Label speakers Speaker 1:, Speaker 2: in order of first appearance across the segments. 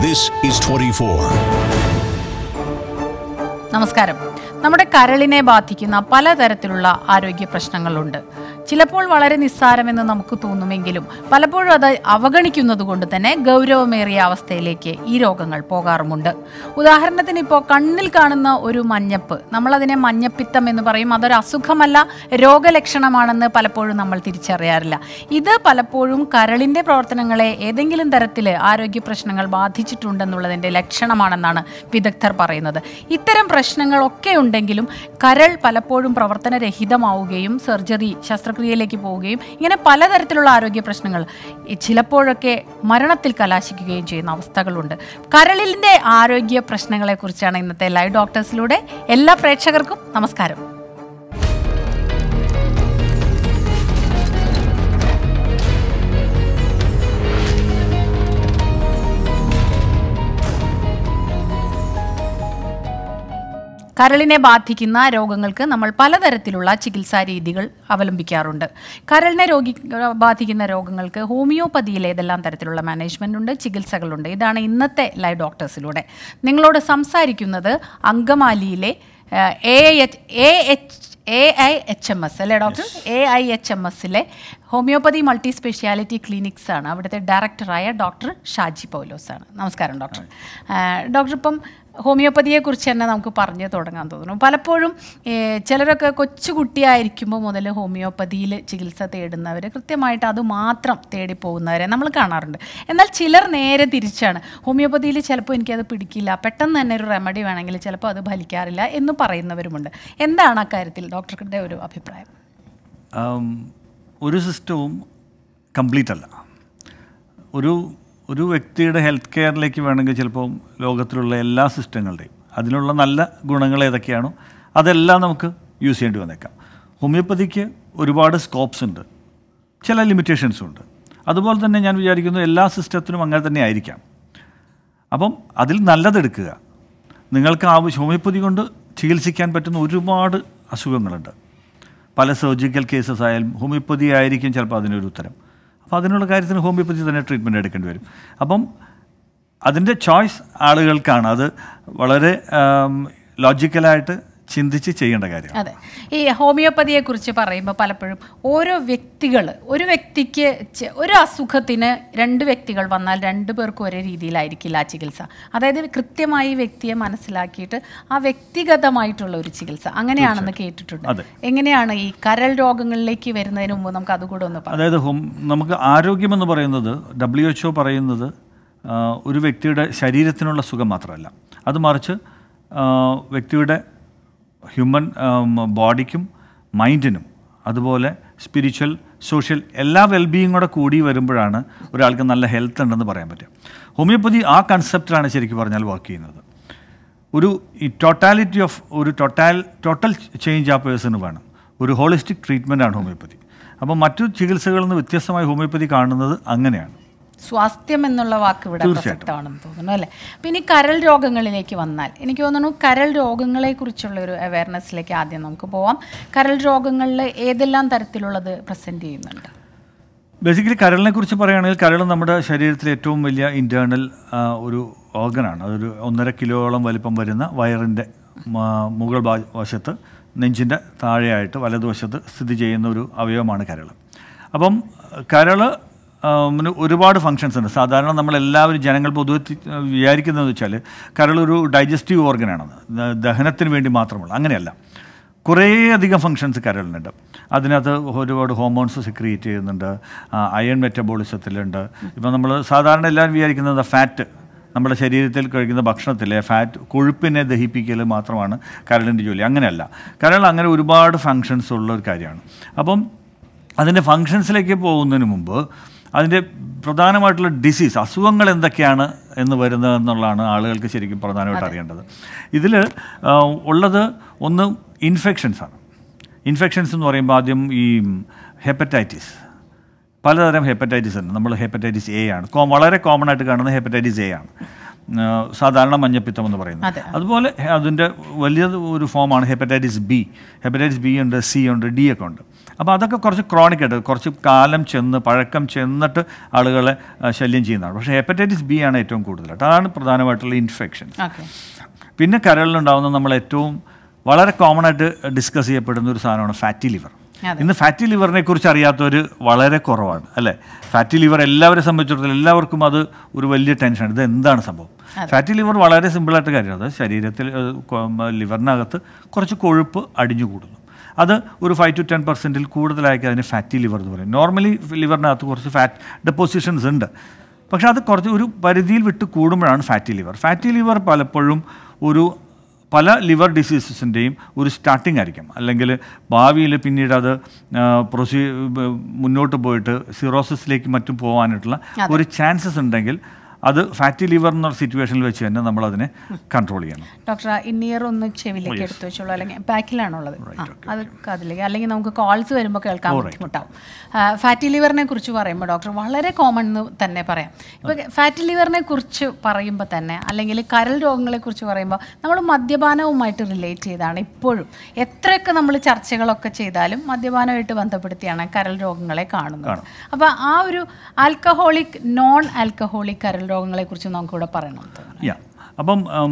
Speaker 1: This is 24.
Speaker 2: നമസ്കാരം നമ്മുടെ കരളിനെ ബാധിക്കുന്ന പലതരത്തിലുള്ള ആരോഗ്യ പ്രശ്നങ്ങളുണ്ട് ചിലപ്പോൾ വളരെ നിസ്സാരമെന്ന് നമുക്ക് തോന്നുമെങ്കിലും പലപ്പോഴും അത് അവഗണിക്കുന്നത് കൊണ്ട് തന്നെ ഗൗരവമേറിയ അവസ്ഥയിലേക്ക് ഈ രോഗങ്ങൾ പോകാറുമുണ്ട് ഉദാഹരണത്തിന് ഇപ്പോൾ കണ്ണിൽ കാണുന്ന ഒരു മഞ്ഞപ്പ് നമ്മളതിനെ മഞ്ഞപ്പിത്തം എന്ന് പറയും അതൊരു അസുഖമല്ല രോഗലക്ഷണമാണെന്ന് പലപ്പോഴും നമ്മൾ തിരിച്ചറിയാറില്ല ഇത് പലപ്പോഴും കരളിൻ്റെ പ്രവർത്തനങ്ങളെ ഏതെങ്കിലും തരത്തിൽ ആരോഗ്യ പ്രശ്നങ്ങൾ ബാധിച്ചിട്ടുണ്ടെന്നുള്ളതിൻ്റെ ലക്ഷണമാണെന്നാണ് വിദഗ്ധർ പറയുന്നത് ഇത്തരം പ്രശ്നങ്ങളൊക്കെ ഉണ്ടെങ്കിലും കരൾ പലപ്പോഴും പ്രവർത്തനരഹിതമാവുകയും സർജറി ശസ്ത്രക്രിയയിലേക്ക് പോവുകയും ഇങ്ങനെ പലതരത്തിലുള്ള ആരോഗ്യ പ്രശ്നങ്ങൾ ഈ ചിലപ്പോഴൊക്കെ മരണത്തിൽ കലാശിക്കുകയും ചെയ്യുന്ന അവസ്ഥകളുണ്ട് കരളിൻ്റെ ആരോഗ്യ പ്രശ്നങ്ങളെക്കുറിച്ചാണ് ഇന്നത്തെ ലൈവ് ഡോക്ടേഴ്സിലൂടെ എല്ലാ പ്രേക്ഷകർക്കും നമസ്കാരം കരളിനെ ബാധിക്കുന്ന രോഗങ്ങൾക്ക് നമ്മൾ പലതരത്തിലുള്ള ചികിത്സാ രീതികൾ അവലംബിക്കാറുണ്ട് കരളിനെ രോഗി ബാധിക്കുന്ന രോഗങ്ങൾക്ക് ഹോമിയോപ്പതിയിൽ ഏതെല്ലാം തരത്തിലുള്ള മാനേജ്മെൻ്റ് ഉണ്ട് ചികിത്സകളുണ്ട് ഇതാണ് ഇന്നത്തെ ലൈവ് ഡോക്ടേഴ്സിലൂടെ നിങ്ങളോട് സംസാരിക്കുന്നത് അങ്കമാലിയിലെ A H A H A I H M S അല്ലേ doctor A I H M എസിലെ ഹോമിയോപ്പതി മൾട്ടി സ്പെഷ്യാലിറ്റി ക്ലിനിക്സ് ആണ് അവിടുത്തെ ഡയറക്ടറായ ഡോക്ടർ ഷാജി പൗലോസ് ആണ് നമസ്കാരം ഡോക്ടർ ഡോക്ടർ ഇപ്പം ഹോമിയോപ്പതിയെക്കുറിച്ച് തന്നെ നമുക്ക് പറഞ്ഞു തുടങ്ങാൻ തോന്നുന്നു പലപ്പോഴും ഏഹ്, ചിലരൊക്കെ കൊച്ചുകുട്ടിയായിരിക്കുമ്പോൾ മുതൽ ഹോമിയോപ്പതിയിൽ ചികിത്സ തേടുന്നവർ കൃത്യമായിട്ട് അത് മാത്രം തേടി പോകുന്നവരെ നമ്മൾ കാണാറുണ്ട് എന്നാൽ ചിലർ നേരെ തിരിച്ചാണ് ഹോമിയോപ്പതിയിൽ ചിലപ്പോൾ എനിക്കത് പിടിക്കില്ല പെട്ടെന്ന് തന്നെ ഒരു റെമഡി വേണമെങ്കിൽ ചിലപ്പോൾ അത് ഫലിക്കാറില്ല എന്ന് പറയുന്നവരുമുണ്ട് എന്താണ് അക്കാര്യത്തിൽ ഡോക്ടറുടെ ഒരു അഭിപ്രായം
Speaker 3: ആം, ഒരു സിസ്റ്റവും കംപ്ലീറ്റ് അല്ല ഒരു ഒരു വ്യക്തിയുടെ ഹെൽത്ത് കെയറിലേക്ക് വേണമെങ്കിൽ ചിലപ്പോൾ ലോകത്തിലുള്ള എല്ലാ സിസ്റ്റങ്ങളുടെയും അതിനുള്ള നല്ല ഗുണങ്ങൾ ഏതൊക്കെയാണോ അതെല്ലാം നമുക്ക് യൂസ് ചെയ്യേണ്ടി വന്നേക്കാം ഹോമിയോപ്പതിക്ക് ഒരുപാട് സ്കോപ്സ് ഉണ്ട് ചില ലിമിറ്റേഷൻസും ഉണ്ട് അതുപോലെ തന്നെ ഞാൻ വിചാരിക്കുന്നു എല്ലാ സിസ്റ്റത്തിനും അങ്ങനെ തന്നെ ആയിരിക്കാം അപ്പം അതിൽ നല്ലതെടുക്കുക നിങ്ങൾക്ക് ആവശ്യം ഹോമിയോപ്പതി കൊണ്ട് ചികിത്സിക്കാൻ പറ്റുന്ന ഒരുപാട് അസുഖങ്ങളുണ്ട് പല സർജിക്കൽ കേസസ് ആയാലും ഹോമിയോപ്പതി ആയിരിക്കും ചിലപ്പോൾ അതിനൊരു ഉത്തരം അപ്പോൾ അതിനുള്ള കാര്യത്തിന് ഹോമിയോപ്പതി തന്നെ ട്രീറ്റ്മെൻറ്റ് എടുക്കേണ്ടി വരും അപ്പം അതിൻ്റെ ചോയ്സ് ആളുകൾക്കാണ് അത് വളരെ ലോജിക്കലായിട്ട് ചിന്തിച്ച് ചെയ്യേണ്ട കാര്യം
Speaker 2: അതെ ഈ ഹോമിയോപ്പതിയെ കുറിച്ച് പറയുമ്പോൾ പലപ്പോഴും ഓരോ വ്യക്തികൾ ഒരു വ്യക്തിക്ക് ചെ- ഒരു അസുഖത്തിന് രണ്ട് വ്യക്തികൾ വന്നാൽ രണ്ടു പേർക്കും ഒരേ രീതിയിലായിരിക്കില്ല ആ ചികിത്സ അതായത് കൃത്യമായി വ്യക്തിയെ മനസ്സിലാക്കിയിട്ട് ആ വ്യക്തിഗതമായിട്ടുള്ള ഒരു ചികിത്സ അങ്ങനെയാണെന്ന് കേട്ടിട്ടുണ്ട്
Speaker 3: അതെ.
Speaker 2: എങ്ങനെയാണ് ഈ കരൾ രോഗങ്ങളിലേക്ക് വരുന്നതിന് മുമ്പ് നമുക്ക് അതുകൂടെ ഒന്ന് പറയാം
Speaker 3: അതായത് ഹോം നമുക്ക് ആരോഗ്യമെന്ന് പറയുന്നത് ഡബ്ല്യു എച്ച് ഒ പറയുന്നത് ആ, ഒരു വ്യക്തിയുടെ ശരീരത്തിനുള്ള സുഖം മാത്രമല്ല അത് മറിച്ച് ആ, വ്യക്തിയുടെ ഹ്യൂമൻ ബോഡിക്കും മൈൻഡിനും അതുപോലെ സ്പിരിച്വൽ സോഷ്യൽ എല്ലാ വെൽബീയിങ് കൂടെ കൂടി വരുമ്പോഴാണ് ഒരാൾക്ക് നല്ല ഹെൽത്ത് ഉണ്ടെന്ന് പറയാൻ പറ്റും ഹോമിയോപ്പതി ആ കൺസെപ്റ്റാണ് ശരിക്കും പറഞ്ഞാൽ വർക്ക് ചെയ്യുന്നത് ഒരു ഈ ടോട്ടാലിറ്റി ഓഫ് ഒരു ടോട്ടാൽ ടോട്ടൽ ചേഞ്ച് ആ പേഴ്സണ് വേണം ഒരു ഹോളിസ്റ്റിക് ട്രീറ്റ്മെൻ്റ് ആണ് ഹോമിയോപ്പതി അപ്പം മറ്റു ചികിത്സകളിൽ നിന്ന് വ്യത്യസ്തമായി ഹോമിയോപ്പതി കാണുന്നത് അങ്ങനെയാണ്
Speaker 2: സ്വാസ്ഥ്യം എന്നുള്ള വാക്ക് ഇവിടെ
Speaker 3: തീർച്ചയായിട്ടും.
Speaker 2: പ്രസക്തമാണെന്ന് തോന്നുന്നു അല്ലേ പിന്നെ ഈ കരൾ രോഗങ്ങളിലേക്ക് വന്നാൽ എനിക്ക് തോന്നുന്നു കരൾ രോഗങ്ങളെ കുറിച്ചുള്ള ഒരു അവയർനെസ്സിലേക്ക് ആദ്യം നമുക്ക് പോവാം കരൾ രോഗങ്ങളിൽ ഏതെല്ലാം തരത്തിലുള്ളത് പ്രസന്റ് ചെയ്യുന്നുണ്ട്
Speaker 3: ബേസിക്കലി കരളിനെ കുറിച്ച് പറയുകയാണെങ്കിൽ കരൾ നമ്മുടെ ശരീരത്തിലെ ഏറ്റവും വലിയ ഇൻറ്റേർണൽ ഒരു ഓർഗനാണ് അതൊരു ഒന്നര കിലോയോളം വലിപ്പം വരുന്ന വയറിൻ്റെ മ- മുകൾ ഭാ- വശത്ത് നെഞ്ചിൻ്റെ താഴെയായിട്ട് വലതുവശത്ത് സ്ഥിതി ചെയ്യുന്ന ഒരു അവയവമാണ് കരൾ അപ്പം കരൾ ന് ഒരുപാട് ഫങ്ഷൻസ് ഉണ്ട് സാധാരണ നമ്മളെല്ലാവരും ജനങ്ങൾ പൊതുവെ തി- വിചാരിക്കുന്നതെന്ന് വെച്ചാൽ കരൾ ഒരു ഡൈജസ്റ്റീവ് ഓർഗനാണെന്ന് ദ- ദഹനത്തിന് വേണ്ടി മാത്രമുള്ള അങ്ങനെയല്ല കുറേയധികം ഫങ്ഷൻസ് കരളിനുണ്ട് അതിനകത്ത് ഒരുപാട് ഹോർമോൺസ് സെക്രിയേറ്റ് ചെയ്യുന്നുണ്ട് അയൺ മെറ്റബോളിസത്തിലുണ്ട് ഇപ്പം നമ്മൾ സാധാരണ എല്ലാവരും വിചാരിക്കുന്നത് ഫാറ്റ് നമ്മുടെ ശരീരത്തിൽ കഴിക്കുന്ന ഭക്ഷണത്തിലെ ഫാറ്റ് കൊഴുപ്പിനെ ദഹിപ്പിക്കൽ മാത്രമാണ് കരളിൻ്റെ ജോലി അങ്ങനെയല്ല കരൾ അങ്ങനെ ഒരുപാട് ഫങ്ഷൻസ് ഉള്ള ഒരു കാര്യമാണ് അപ്പം അതിൻ്റെ ഫങ്ഷൻസിലേക്ക് പോകുന്നതിന് മുമ്പ് അതിൻ്റെ പ്രധാനമായിട്ടുള്ള ഡിസീസ് അസുഖങ്ങൾ എന്തൊക്കെയാണ് എന്ന് വരുന്നത് എന്നുള്ളതാണ് ആളുകൾക്ക് ശരിക്കും പ്രധാനമായിട്ട് അറിയേണ്ടത് ഇതിൽ ഉള്ളത് ഒന്ന് ഇൻഫെക്ഷൻസ് ആണ് ഇൻഫെക്ഷൻസ് എന്ന് പറയുമ്പോൾ ആദ്യം ഈ ഹെപ്പറ്റൈറ്റിസ് പലതരം ഹെപ്പറ്റൈറ്റിസ് ഉണ്ട് നമ്മൾ ഹെപ്പറ്റൈറ്റിസ് എ ആണ് കോ വളരെ കോമൺ ആയിട്ട് കാണുന്നത് ഹെപ്പറ്റൈറ്റിസ് എ ആണ് ആ, സാധാരണ മഞ്ഞപ്പിത്തം എന്ന് പറയുന്നത്
Speaker 2: അതെ.
Speaker 3: അതുപോലെ ഹെ- അതിൻ്റെ വലിയ ഒരു ഫോമാണ് ഹെപ്പറ്റൈറ്റിസ് ബി ഹെപ്പറ്റൈറ്റിസ് ബി ഉണ്ട് സി ഉണ്ട് ഡി ഒക്കെ ഉണ്ട് അപ്പോൾ അതൊക്കെ കുറച്ച് ക്രോണിക് ആയിട്ട് കുറച്ച് കാലം ചെന്ന് പഴക്കം ചെന്നിട്ട് ആളുകളെ ആ, ശല്യം ചെയ്യുന്നതാണ് പക്ഷേ ഹെപ്പറ്റൈറ്റിസ് ബി ആണ് ഏറ്റവും കൂടുതലായിട്ട് അതാണ് പ്രധാനമായിട്ടുള്ള ഇൻഫെക്ഷൻ
Speaker 2: ഓക്കെ
Speaker 3: പിന്നെ കരളിലുണ്ടാകുന്ന നമ്മൾ ഏറ്റവും വളരെ കോമൺ ആയിട്ട് ഡിസ്കസ് ചെയ്യപ്പെടുന്ന ഒരു സാധനമാണ് ഫാറ്റി ലിവർ
Speaker 2: അതെ.
Speaker 3: ഇന്ന് ഫാറ്റി ലിവറിനെ കുറിച്ച് അറിയാത്തവർ വളരെ കുറവാണ് അല്ലേ ഫാറ്റി ലിവർ എല്ലാവരെ സംബന്ധിച്ചിടത്തോളം എല്ലാവർക്കും അത് ഒരു വലിയ ടെൻഷനാണ് ഇത് എന്താണ് സംഭവം ഫാറ്റി ലിവർ വളരെ സിമ്പിളായിട്ട് കാര്യമാണ് അത് ശരീരത്തിൽ ഏഹ്, കൊ- മ- ലിവറിനകത്ത് കുറച്ച് കൊഴുപ്പ് അടിഞ്ഞുകൂടുന്നു അത് ഒരു ഫൈവ് ടു ടെൻ പെർസെൻറ്റിൽ കൂടുതലായിരിക്കും അതിന് ഫാറ്റി ലിവർ എന്ന് പറയും നോർമലി ലിവറിനകത്ത് കുറച്ച് ഫാറ്റ് ഡെപ്പോസിഷൻസ് ഉണ്ട് പക്ഷേ അത് കുറച്ച് ഒരു പരിധിയിൽ വിട്ട് കൂടുമ്പോഴാണ് ഫാറ്റി ലിവർ ഫാറ്റി ലിവർ പലപ്പോഴും ഒരു പല ലിവർ ഡിസീസസിൻ്റെയും ഒരു സ്റ്റാർട്ടിംഗ് ആയിരിക്കും അല്ലെങ്കിൽ ഭാവിയിൽ പിന്നീട് അത് പ്രൊസീ മുന്നോട്ട് പോയിട്ട് സിറോസിസിലേക്ക് മറ്റും പോകാനായിട്ടുള്ള ഒരു ചാൻസസ് ഉണ്ടെങ്കിൽ അത് ഫാറ്റി ലിവർ എന്ന സിറ്റുവേഷനിൽ വെച്ച് തന്നെ നമ്മളതിനെ കൺട്രോൾ ചെയ്യണം
Speaker 2: ഡോക്ടർ ഇന്നിയർ ഒന്ന് ചെവിലേക്ക് എടുത്തു വെച്ചോളൂ അല്ലെങ്കിൽ ബാക്കിലാണുള്ളത് ആ, അത് അതിലേക്ക് അല്ലെങ്കിൽ നമുക്ക് കോൾസ് വരുമ്പോൾ കേൾക്കാൻ ബുദ്ധിമുട്ടാവും ഫാറ്റി ലിവറിനെ കുറിച്ച് പറയുമ്പോൾ ഡോക്ടർ വളരെ കോമൺ എന്ന് തന്നെ പറയാം ഇപ്പോൾ ഫാറ്റി ലിവറിനെ കുറിച്ച് പറയുമ്പോൾ തന്നെ അല്ലെങ്കിൽ കരൾ രോഗങ്ങളെ കുറിച്ച് പറയുമ്പോൾ നമ്മൾ മദ്യപാനവുമായിട്ട് റിലേറ്റ് ചെയ്താണ് ഇപ്പോഴും എത്രയൊക്കെ നമ്മൾ ചർച്ചകളൊക്കെ ചെയ്താലും മദ്യപാനമായിട്ട് ബന്ധപ്പെടുത്തിയാണ് കരൾ രോഗങ്ങളെ കാണുന്നത് അപ്പോൾ ആ ഒരു ആൽക്കഹോളിക് നോൺ ആൽക്കഹോളിക് കരൾ രോഗങ്ങളെ കുറിച്ച് നമുക്കിവിടെ പറയണം
Speaker 3: യാ അപ്പം ഉം,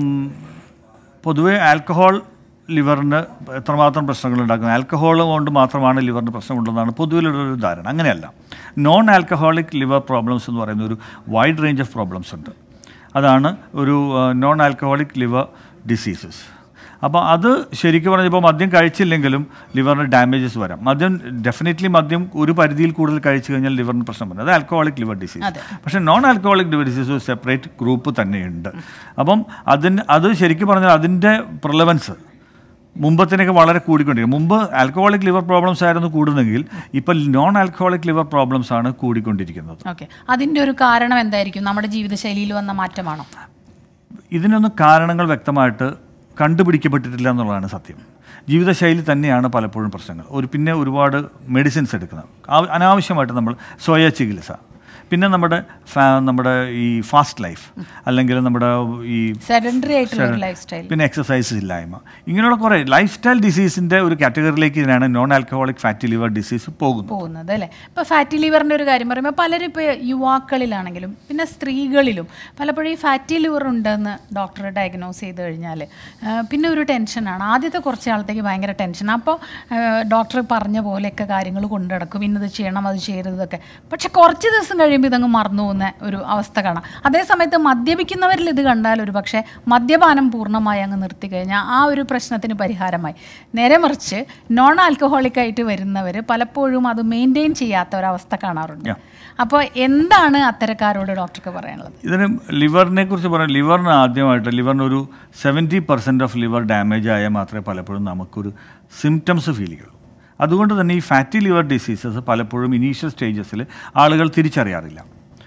Speaker 3: പൊതുവെ ആൽക്കഹോൾ ലിവറിന് എത്രമാത്രം പ്രശ്നങ്ങൾ ഉണ്ടാക്കുന്നത് ആൽക്കഹോൾ കൊണ്ട് മാത്രമാണ് ലിവറിന് പ്രശ്നമുണ്ടെന്നാണ് പൊതുവിലൊരു ധാരണ അങ്ങനെയല്ല നോൺ ആൽക്കഹോളിക് ലിവർ പ്രോബ്ലംസ് എന്ന് പറയുന്ന ഒരു വൈഡ് റേഞ്ച് ഓഫ് പ്രോബ്ലംസ് ഉണ്ട് അതാണ് ഒരു നോൺ ആൽക്കഹോളിക് ലിവർ ഡിസീസസ് അപ്പോൾ അത് ശരിക്കും പറഞ്ഞാൽ ഇപ്പോൾ മദ്യം കഴിച്ചില്ലെങ്കിലും ലിവറിന് ഡാമേജസ് വരാം മദ്യം ഡെഫിനറ്റ്ലി മദ്യം ഒരു പരിധിയിൽ കൂടുതൽ കഴിച്ചു കഴിഞ്ഞാൽ ലിവറിന് പ്രശ്നം വരും അത് ആൽക്കഹോളിക് ലിവർ ഡിസീസ് പക്ഷേ നോൺ ആൽക്കഹോളിക് ലിവർ ഡിസീസ് ഒരു സെപ്പറേറ്റ് ഗ്രൂപ്പ് തന്നെയുണ്ട് അപ്പം അതിന് അത് ശരിക്കും പറഞ്ഞാൽ അതിൻ്റെ പ്രിലവൻസ് മുമ്പത്തിനൊക്കെ വളരെ കൂടിക്കൊണ്ടിരിക്കും മുമ്പ് ആൽക്കഹോളിക് ലിവർ പ്രോബ്ലംസ് ആയിരുന്നു കൂടുന്നെങ്കിൽ ഇപ്പം നോൺ ആൽക്കഹോളിക് ലിവർ പ്രോബ്ലംസ് ആണ് കൂടിക്കൊണ്ടിരിക്കുന്നത്
Speaker 2: ഓക്കെ അതിൻ്റെ ഒരു കാരണം എന്തായിരിക്കും നമ്മുടെ ജീവിതശൈലിയിൽ വന്ന മാറ്റമാണോ
Speaker 3: ഇതിനൊന്നും കാരണങ്ങൾ വ്യക്തമായിട്ട് കണ്ടുപിടിക്കപ്പെട്ടിട്ടില്ല എന്നുള്ളതാണ് സത്യം ജീവിതശൈലി തന്നെയാണ് പലപ്പോഴും പ്രശ്നങ്ങൾ ഒരു പിന്നെ ഒരുപാട് മെഡിസിൻസ് എടുക്കുന്നത് ആ- അനാവശ്യമായിട്ട് നമ്മൾ സ്വയ ചികിത്സ പിന്നെ നമ്മുടെ ഫാ- നമ്മുടെ ഈ ഫാസ്റ്റ് ലൈഫ് അല്ലെങ്കിൽ നമ്മുടെ ഈ
Speaker 2: സെഡൻഡറി ആയിട്ടുള്ള ഒരു ലൈഫ് സ്റ്റൈൽ
Speaker 3: പിന്നെ എക്സസൈസ് ഇല്ലായ്മ ഇങ്ങനെയുള്ള കുറേ ലൈഫ് സ്റ്റൈൽ ഡിസീസിൻ്റെ ഒരു കാറ്റഗറിയിലേക്ക് ഇതിനാണ് non alcoholic fatty liver disease പോകുന്നത്
Speaker 2: പോകുന്നത് അല്ലേ ഇപ്പോൾ ഫാറ്റി ലിവറിൻ്റെ ഒരു കാര്യം പറയുമ്പോൾ പലരും ഇപ്പോൾ യുവാക്കളിലാണെങ്കിലും പിന്നെ സ്ത്രീകളിലും പലപ്പോഴും ഈ ഫാറ്റി ലിവർ ഉണ്ടെന്ന് ഡോക്ടർ ഡയഗ്നോസ് ചെയ്ത് കഴിഞ്ഞാൽ പിന്നെ ഒരു ടെൻഷനാണ് ആദ്യത്തെ കുറച്ച് നാളത്തേക്ക് ഭയങ്കര ടെൻഷൻ അപ്പോൾ ഡോക്ടർ പറഞ്ഞ പോലെയൊക്കെ കാര്യങ്ങൾ കൊണ്ടു നടക്കും ഇന്നത് ചെയ്യണം അത് ചെയ്യരുതൊക്കെ പക്ഷെ കുറച്ച് ദിവസം കഴിയുമ്പോൾ ഇതങ്ങ് മറന്നു പോകുന്ന ഒരു അവസ്ഥ കാണാം അതേസമയത്ത് മദ്യപിക്കുന്നവരിൽ ഇത് കണ്ടാൽ ഒരു പക്ഷേ മദ്യപാനം പൂർണ്ണമായി അങ്ങ് നിർത്തി കഴിഞ്ഞാൽ ആ ഒരു പ്രശ്നത്തിന് പരിഹാരമായി നേരെ മറിച്ച് നോൺ ആൽക്കഹോളിക് ആയിട്ട് വരുന്നവർ പലപ്പോഴും അത് മെയിൻറ്റെയിൻ ചെയ്യാത്ത ഒരവസ്ഥ കാണാറുണ്ട്
Speaker 3: Yeah.
Speaker 2: അപ്പോൾ എന്താണ് അത്തരക്കാരോട് ഡോക്ടർക്ക് പറയാനുള്ളത്
Speaker 3: ഇതിന് ലിവറിനെ കുറിച്ച് പറയാം ലിവറിന് ആദ്യമായിട്ട് ലിവറിന് ഒരു seventy percent of liver damage ആയാൽ മാത്രമേ പലപ്പോഴും നമുക്കൊരു സിംറ്റംസ് ഫീൽ ചെയ്യുള്ളൂ അതുകൊണ്ട് തന്നെ ഈ ഫാറ്റി ലിവർ ഡിസീസസ് പലപ്പോഴും ഇനീഷ്യൽ സ്റ്റേജസിൽ ആളുകൾ തിരിച്ചറിയാറില്ല